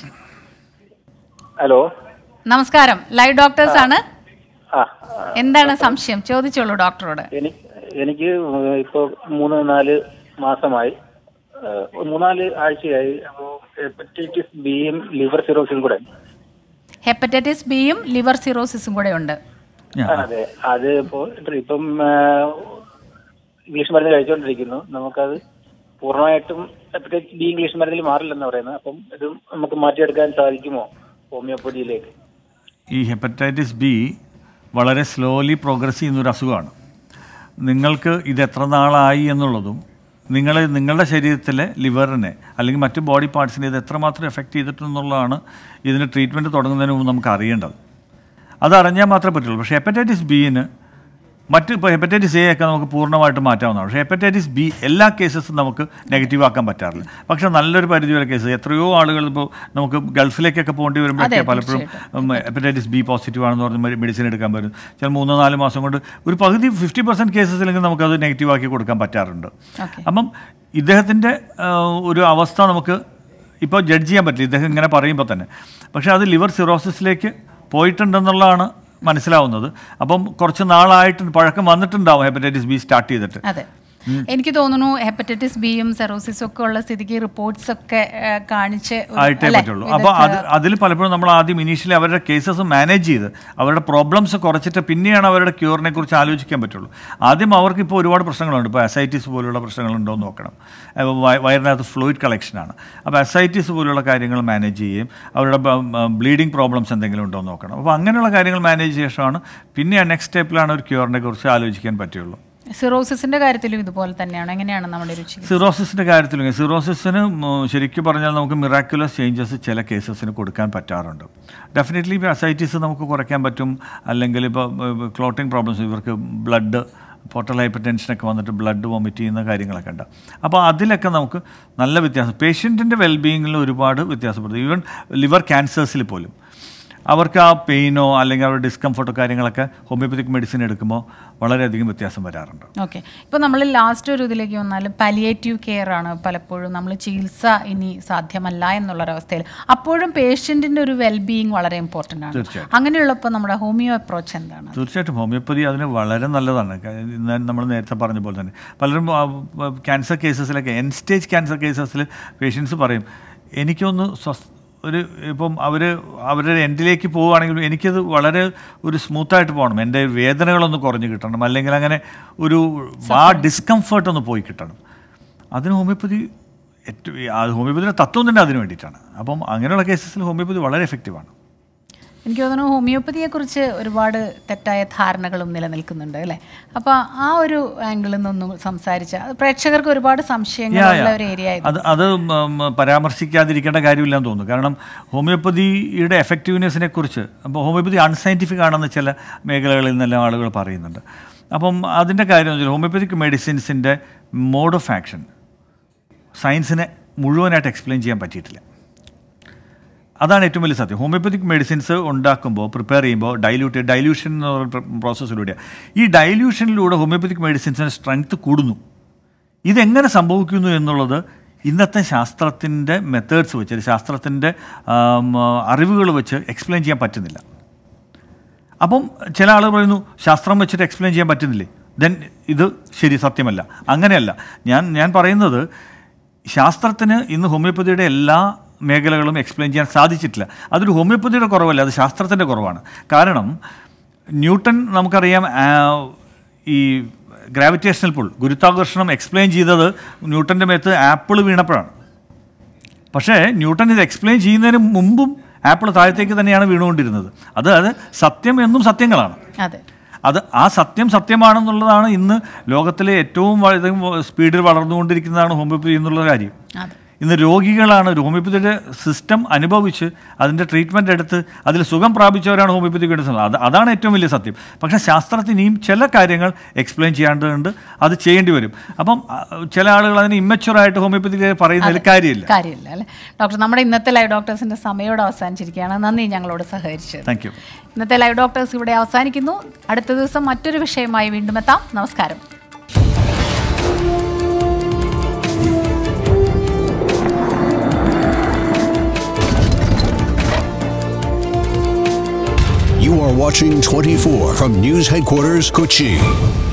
Speaker 4: ഹലോ
Speaker 2: നമസ്കാരം ലൈവ് ഡോക്ടേഴ്സ് ആണ്
Speaker 4: ആ
Speaker 2: എന്താണ് സംശയം ചോദിച്ചോളൂ ഡോക്ടറോട്
Speaker 4: എനി- എനിക്ക് ഇപ്പൊ മൂന്ന് നാല് മാസമായി ഏഹ്, മൂന്നാല് ആഴ്ചയായി അപ്പോൾ ഹെപ്പറ്റൈറ്റിസ് ബിയും ലിവർ സിറോസിസും കൂടെ
Speaker 2: ഹെപ്പറ്റൈറ്റിസ് ബിയും ലിവർ സിറോസിസും കൂടെ ഉണ്ട്
Speaker 3: Yeah.
Speaker 4: അതെ അത് ഇപ്പോ ഇപ്പം ഏഹ്, ഇംഗ്ലീഷ് മരുന്ന് കഴിച്ചുകൊണ്ടിരിക്കുന്നു നമുക്കത് പൂർണ്ണമായിട്ടും ഹെപ്പറ്റൈറ്റിസ് ബി ഇംഗ്ലീഷ് മരുന്നിൽ മാറില്ലെന്ന് പറയുന്നത് അപ്പം ഇത് നമുക്ക് മാറ്റിയെടുക്കാൻ സാധിക്കുമോ ഹോമിയോപ്പതിയിലേക്ക്
Speaker 3: ഈ ഹെപ്പറ്റൈറ്റിസ് ബി വളരെ സ്ലോലി പ്രോഗ്രസ് ചെയ്യുന്നൊരു അസുഖമാണ് നിങ്ങൾക്ക് ഇത് എത്ര നാളായി എന്നുള്ളതും നിങ്ങൾ നിങ്ങളുടെ ശരീരത്തിലെ ലിവറിനെ അല്ലെങ്കിൽ മറ്റ് ബോഡി പാർട്സിനെ ഇത് എത്രമാത്രം എഫക്റ്റ് ചെയ്തിട്ടുണ്ടെന്നുള്ളതാണ് ഇതിന് ട്രീറ്റ്മെൻറ്റ് തുടങ്ങുന്നതിന് മുമ്പ് നമുക്ക് അറിയേണ്ടത് അത് അറിഞ്ഞാൽ മാത്രമേ പറ്റുള്ളൂ പക്ഷേ ഹെപ്പറ്റൈറ്റിസ് ബിന് മറ്റ് ഇപ്പോൾ ഹെപ്പറ്റൈറ്റിസ് എ ഒക്കെ നമുക്ക് പൂർണ്ണമായിട്ട് മാറ്റാവുന്നതാണ് പക്ഷേ ഹെപ്പറ്റൈറ്റിസ് ബി എല്ലാ കേസസും നമുക്ക് നെഗറ്റീവ് ആക്കാൻ പറ്റാറില്ല പക്ഷേ നല്ലൊരു പരിധി വരെ കേസ് എത്രയോ ആളുകൾ ഇപ്പോൾ നമുക്ക് ഗൾഫിലേക്കൊക്കെ പോകേണ്ടി വരുമ്പോഴൊക്കെ
Speaker 2: അതെ,
Speaker 3: പലപ്പോഴും ഹെപ്പറ്റൈറ്റിസ് ബി പോസിറ്റീവ് ആണെന്ന് പറഞ്ഞ് മെഡിസിൻ എടുക്കാൻ പറ്റും ചില മൂന്നോ നാല് മാസം കൊണ്ട് ഒരു പകുതി ഫിഫ്റ്റി പെർസെൻറ്റ് കേസസിലെങ്കിൽ നമുക്കത് നെഗറ്റീവ് ആക്കി കൊടുക്കാൻ പറ്റാറുണ്ട്
Speaker 2: Okay.
Speaker 3: അപ്പം ഇദ്ദേഹത്തിൻ്റെ ഒരു അവസ്ഥ നമുക്ക് ഇപ്പോൾ ജഡ്ജ് ചെയ്യാൻ പറ്റില്ല ഇദ്ദേഹം ഇങ്ങനെ പറയുമ്പോൾ തന്നെ പക്ഷേ അത് ലിവർ സിറോസിസിലേക്ക് പോയിട്ടുണ്ടെന്നുള്ളതാണ് മനസ്സിലാവുന്നത് അപ്പം കുറച്ച് നാളായിട്ട് പഴക്കം വന്നിട്ടുണ്ടാവും ഹെപ്പറ്റൈറ്റിസ് ബി സ്റ്റാർട്ട് ചെയ്തിട്ട്
Speaker 2: അതെ എനിക്ക് തോന്നുന്നു ഹെപ്പറ്റൈറ്റിസ് ബിയും സെറോസിസും ഒക്കെ ഉള്ള സ്ഥിതിക്ക് റിപ്പോർട്ട്സ് ഒക്കെ ആ, കാണിച്ച് ഒരു-
Speaker 3: ആയിട്ടേ
Speaker 2: അല്ലേ?
Speaker 3: പറ്റുള്ളൂ അപ്പോൾ അത് അതിൽ പലപ്പോഴും നമ്മൾ ആദ്യം ഇനീഷ്യലി അവരുടെ കേസസ് മാനേജ് ചെയ്ത് അവരുടെ പ്രോബ്ലംസ് കുറച്ചിട്ട് പിന്നെയാണ് അവരുടെ ക്യൂറിനെ കുറിച്ച് ആലോചിക്കാൻ പറ്റുള്ളൂ ആദ്യം അവർക്ക് ഇപ്പോൾ ഒരുപാട് പ്രശ്നങ്ങളുണ്ട് ഇപ്പോൾ അസൈറ്റിസ് പോലുള്ള പ്രശ്നങ്ങളുണ്ടോ എന്ന് നോക്കണം അപ്പോൾ വയ- വയറിനകത്ത് ഫ്ലൂയിഡ് കളക്ഷനാണ് അപ്പോൾ അസൈറ്റിസ് പോലുള്ള കാര്യങ്ങൾ മാനേജ് ചെയ്യുകയും അവരുടെ ബ്ലീഡിങ് പ്രോബ്ലംസ് എന്തെങ്കിലും ഉണ്ടോ എന്ന് നോക്കണം അപ്പോൾ അങ്ങനെയുള്ള കാര്യങ്ങൾ മാനേജ് ശേഷമാണ് പിന്നെ നെക്സ്റ്റ് സ്റ്റെപ്പിലാണ് ഒരു ക്യൂറിനെ കുറിച്ച് ആലോചിക്കാൻ പറ്റുള്ളൂ
Speaker 2: സിറോസിസിന്റെ കാര്യത്തിലും ഇതുപോലെ തന്നെയാണ് എങ്ങനെയാണ് നമ്മുടെ ഒരു ചികിത്സ
Speaker 3: സിറോസിസിൻ്റെ കാര്യത്തിൽ സിറോസിസിന് ശരിക്കും പറഞ്ഞാൽ നമുക്ക് മിറാക്കുലസ് ചേഞ്ചസ് ചില കേസസിന് കൊടുക്കാൻ പറ്റാറുണ്ട് ഡെഫിനറ്റ്ലി ഇപ്പോൾ അസൈറ്റിസ് നമുക്ക് കുറയ്ക്കാൻ പറ്റും അല്ലെങ്കിൽ ഇപ്പോൾ ക്ലോട്ടിംഗ് പ്രോബ്ലംസ് ഇവർക്ക് ബ്ലഡ് പോർട്ടൽ ഹൈപ്പർ ടെൻഷനൊക്കെ വന്നിട്ട് ബ്ലഡ് വോമിറ്റ് ചെയ്യുന്ന കാര്യങ്ങളൊക്കെ ഉണ്ട് അപ്പോൾ അതിലൊക്കെ നമുക്ക് നല്ല വ്യത്യാസം പേഷ്യൻറ്റിൻ്റെ വെൽബീയിങ്ങിൽ ഒരുപാട് വ്യത്യാസപ്പെടും ഈവൻ ലിവർ ക്യാൻസേഴ്സിൽ പോലും അവർക്ക് ആ പെയിനോ അല്ലെങ്കിൽ അവരുടെ ഡിസ്കംഫർട്ടോ കാര്യങ്ങളൊക്കെ ഹോമിയോപ്പതിക് മെഡിസിൻ എടുക്കുമ്പോൾ വളരെയധികം വ്യത്യാസം വരാറുണ്ട്
Speaker 2: ഓക്കെ ഇപ്പോൾ നമ്മൾ ലാസ്റ്റ് ഒരു ഇതിലേക്ക് വന്നാൽ പാലിയേറ്റീവ് കെയർ ആണ് പലപ്പോഴും നമ്മൾ ചികിത്സ ഇനി സാധ്യമല്ല എന്നുള്ളൊരവസ്ഥയിൽ അപ്പോഴും പേഷ്യൻറ്റിൻ്റെ ഒരു വെൽബീയിങ് വളരെ ഇമ്പോർട്ടൻ്റ് ആണ്
Speaker 3: തീർച്ചയായിട്ടും.
Speaker 2: അങ്ങനെയുള്ളപ്പോൾ നമ്മുടെ ഹോമിയോ അപ്രോച്ച് എന്താണ്
Speaker 3: തീർച്ചയായിട്ടും ഹോമിയോപ്പതി അതിന് വളരെ നല്ലതാണ് ക- ഇന്ന് നമ്മൾ നേരത്തെ പറഞ്ഞ പോലെ തന്നെ പലരും ക്യാൻസർ കേസസിലൊക്കെ എൻ സ്റ്റേജ് ക്യാൻസർ കേസസിൽ പേഷ്യൻസ് പറയും എനിക്കൊന്ന് സ്വസ് ഒരു ഇപ്പം അവർ അവരുടെ എൻഡിലേക്ക് പോവുകയാണെങ്കിലും എനിക്കത് വളരെ ഒരു സ്മൂത്തായിട്ട് പോകണം എൻ്റെ വേദനകളൊന്ന് കുറഞ്ഞ് കിട്ടണം അല്ലെങ്കിൽ അങ്ങനെ ഒരു ആ ഡിസ്കംഫർട്ട് ഒന്ന് പോയി കിട്ടണം അതിന് ഹോമിയോപ്പതി ഏറ്റവും ആ ഹോമിയോപ്പതിയുടെ തത്വം തന്നെ അതിന് വേണ്ടിയിട്ടാണ് അപ്പം അങ്ങനെയുള്ള കേസസിൽ ഹോമിയോപ്പതി വളരെ എഫക്റ്റീവാണ്
Speaker 2: എനിക്ക് തോന്നുന്നു ഹോമിയോപ്പതിയെക്കുറിച്ച് ഒരുപാട് തെറ്റായ ധാരണകളും നിലനിൽക്കുന്നുണ്ട് അല്ലേ അപ്പോൾ ആ ഒരു ആംഗിളിൽ നിന്നൊന്നും സംസാരിച്ച അത് പ്രേക്ഷകർക്ക് ഒരുപാട് സംശയങ്ങളുള്ള ഒരു ഏരിയ ആയിരുന്നു
Speaker 3: അത് അത് ഉം, പരാമർശിക്കാതിരിക്കേണ്ട കാര്യമില്ലെന്ന് തോന്നുന്നു കാരണം ഹോമിയോപ്പതിയുടെ എഫക്റ്റീവ്നെസ്സിനെ കുറിച്ച് അപ്പോൾ ഹോമിയോപ്പതി അൺസയൻറ്റിഫിക് ആണെന്ന് ചില മേഖലകളിൽ നിന്നെല്ലാം ആളുകൾ പറയുന്നുണ്ട് അപ്പം അതിൻ്റെ കാര്യം എന്ന് വെച്ചാൽ ഹോമിയോപ്പതിക് മെഡിസിൻസിൻ്റെ മോഡ് ഓഫ് ആക്ഷൻ സയൻസിനെ മുഴുവനായിട്ട് എക്സ്പ്ലെയിൻ ചെയ്യാൻ പറ്റിയിട്ടില്ല അതാണ് ഏറ്റവും വലിയ സത്യം ഹോമിയോപ്പതിക് മെഡിസിൻസ് ഉണ്ടാക്കുമ്പോൾ പ്രിപ്പയർ ചെയ്യുമ്പോൾ ഡൈല്യൂട്ട് ഡൈല്യൂഷൻ എന്ന് പറയുന്ന പ്രോസസ്സിലൂടെ ഈ ഡൈല്യൂഷനിലൂടെ ഹോമിയോപ്പതിക് മെഡിസിൻസിൻ്റെ സ്ട്രെങ്ത് കൂടുന്നു ഇതെങ്ങനെ സംഭവിക്കുന്നു എന്നുള്ളത് ഇന്നത്തെ ശാസ്ത്രത്തിൻ്റെ മെത്തേഡ്സ് വെച്ച് ശാസ്ത്രത്തിൻ്റെ അറിവുകൾ വെച്ച് എക്സ്പ്ലെയിൻ ചെയ്യാൻ പറ്റുന്നില്ല അപ്പം ചില ആളുകൾ പറയുന്നു ശാസ്ത്രം വെച്ചിട്ട് എക്സ്പ്ലെയിൻ ചെയ്യാൻ പറ്റുന്നില്ലേ ദെൻ ഇത് ശരി സത്യമല്ല അങ്ങനെയല്ല ഞാൻ ഞാൻ പറയുന്നത് ശാസ്ത്രത്തിന് ഇന്ന് ഹോമിയോപ്പതിയുടെ എല്ലാ മേഖലകളും എക്സ്പ്ലെയിൻ ചെയ്യാൻ സാധിച്ചിട്ടില്ല അതൊരു ഹോമിയോപ്പതിയുടെ കുറവല്ല അത് ശാസ്ത്രത്തിൻ്റെ കുറവാണ് കാരണം ന്യൂട്ടൺ നമുക്കറിയാം ആ, ഈ ഗ്രാവിറ്റേഷണൽ പുൾ ഗുരുത്വാകർഷണം എക്സ്പ്ലെയിൻ ചെയ്തത് ന്യൂട്ടൻ്റെ മേത്ത് ആപ്പിൾ വീണപ്പോഴാണ് പക്ഷേ ന്യൂട്ടൺ ഇത് എക്സ്പ്ലെയിൻ ചെയ്യുന്നതിന് മുമ്പും ആപ്പിൾ താഴത്തേക്ക് തന്നെയാണ് വീണുകൊണ്ടിരുന്നത് അത് അത് സത്യം എന്നും സത്യങ്ങളാണ്
Speaker 2: അതെ
Speaker 3: അത് ആ സത്യം സത്യമാണെന്നുള്ളതാണ് ഇന്ന് ലോകത്തിലെ ഏറ്റവും വളരെ സ്പീഡിൽ വളർന്നുകൊണ്ടിരിക്കുന്നതാണ് ഹോമിയോപ്പതി എന്നുള്ള കാര്യം
Speaker 2: അതെ
Speaker 3: ഇന്ന് രോഗികളാണ് ഒരു ഹോമിയോപ്പതിയുടെ സിസ്റ്റം അനുഭവിച്ച് അതിൻ്റെ ട്രീറ്റ്മെൻ്റ് എടുത്ത് അതിൽ സുഖം പ്രാപിച്ചവരാണ് ഹോമിയോപ്പതി മെഡിസിൻ അത് അതാണ് ഏറ്റവും വലിയ സത്യം പക്ഷേ ശാസ്ത്രത്തിന് ഇനിയും ചില കാര്യങ്ങൾ എക്സ്പ്ലെയിൻ ചെയ്യേണ്ടതുണ്ട് അത് ചെയ്യേണ്ടി വരും അപ്പം ആ, ചില ആളുകൾ അതിന് ഇമ്മച്ചുറായിട്ട് ഹോമിയോപ്പതി പറയുന്നതിൽ കാര്യമില്ല
Speaker 2: കാര്യമില്ല അല്ലേ ഡോക്ടർ നമ്മുടെ ഇന്നത്തെ ലൈവ് ഡോക്ടേഴ്സിന്റെ സമയോട് അവസാനിച്ചിരിക്കുകയാണ് നന്ദി ഞങ്ങളോട് സഹകരിച്ചത്
Speaker 3: താങ്ക് യു
Speaker 2: ഇന്നത്തെ ലൈവ് ഡോക്ടേഴ്സ് ഇവിടെ അവസാനിക്കുന്നു അടുത്ത ദിവസം മറ്റൊരു വിഷയമായി വീണ്ടും എത്താം നമസ്കാരം
Speaker 5: You are watching 24 from News Headquarters, Kochi.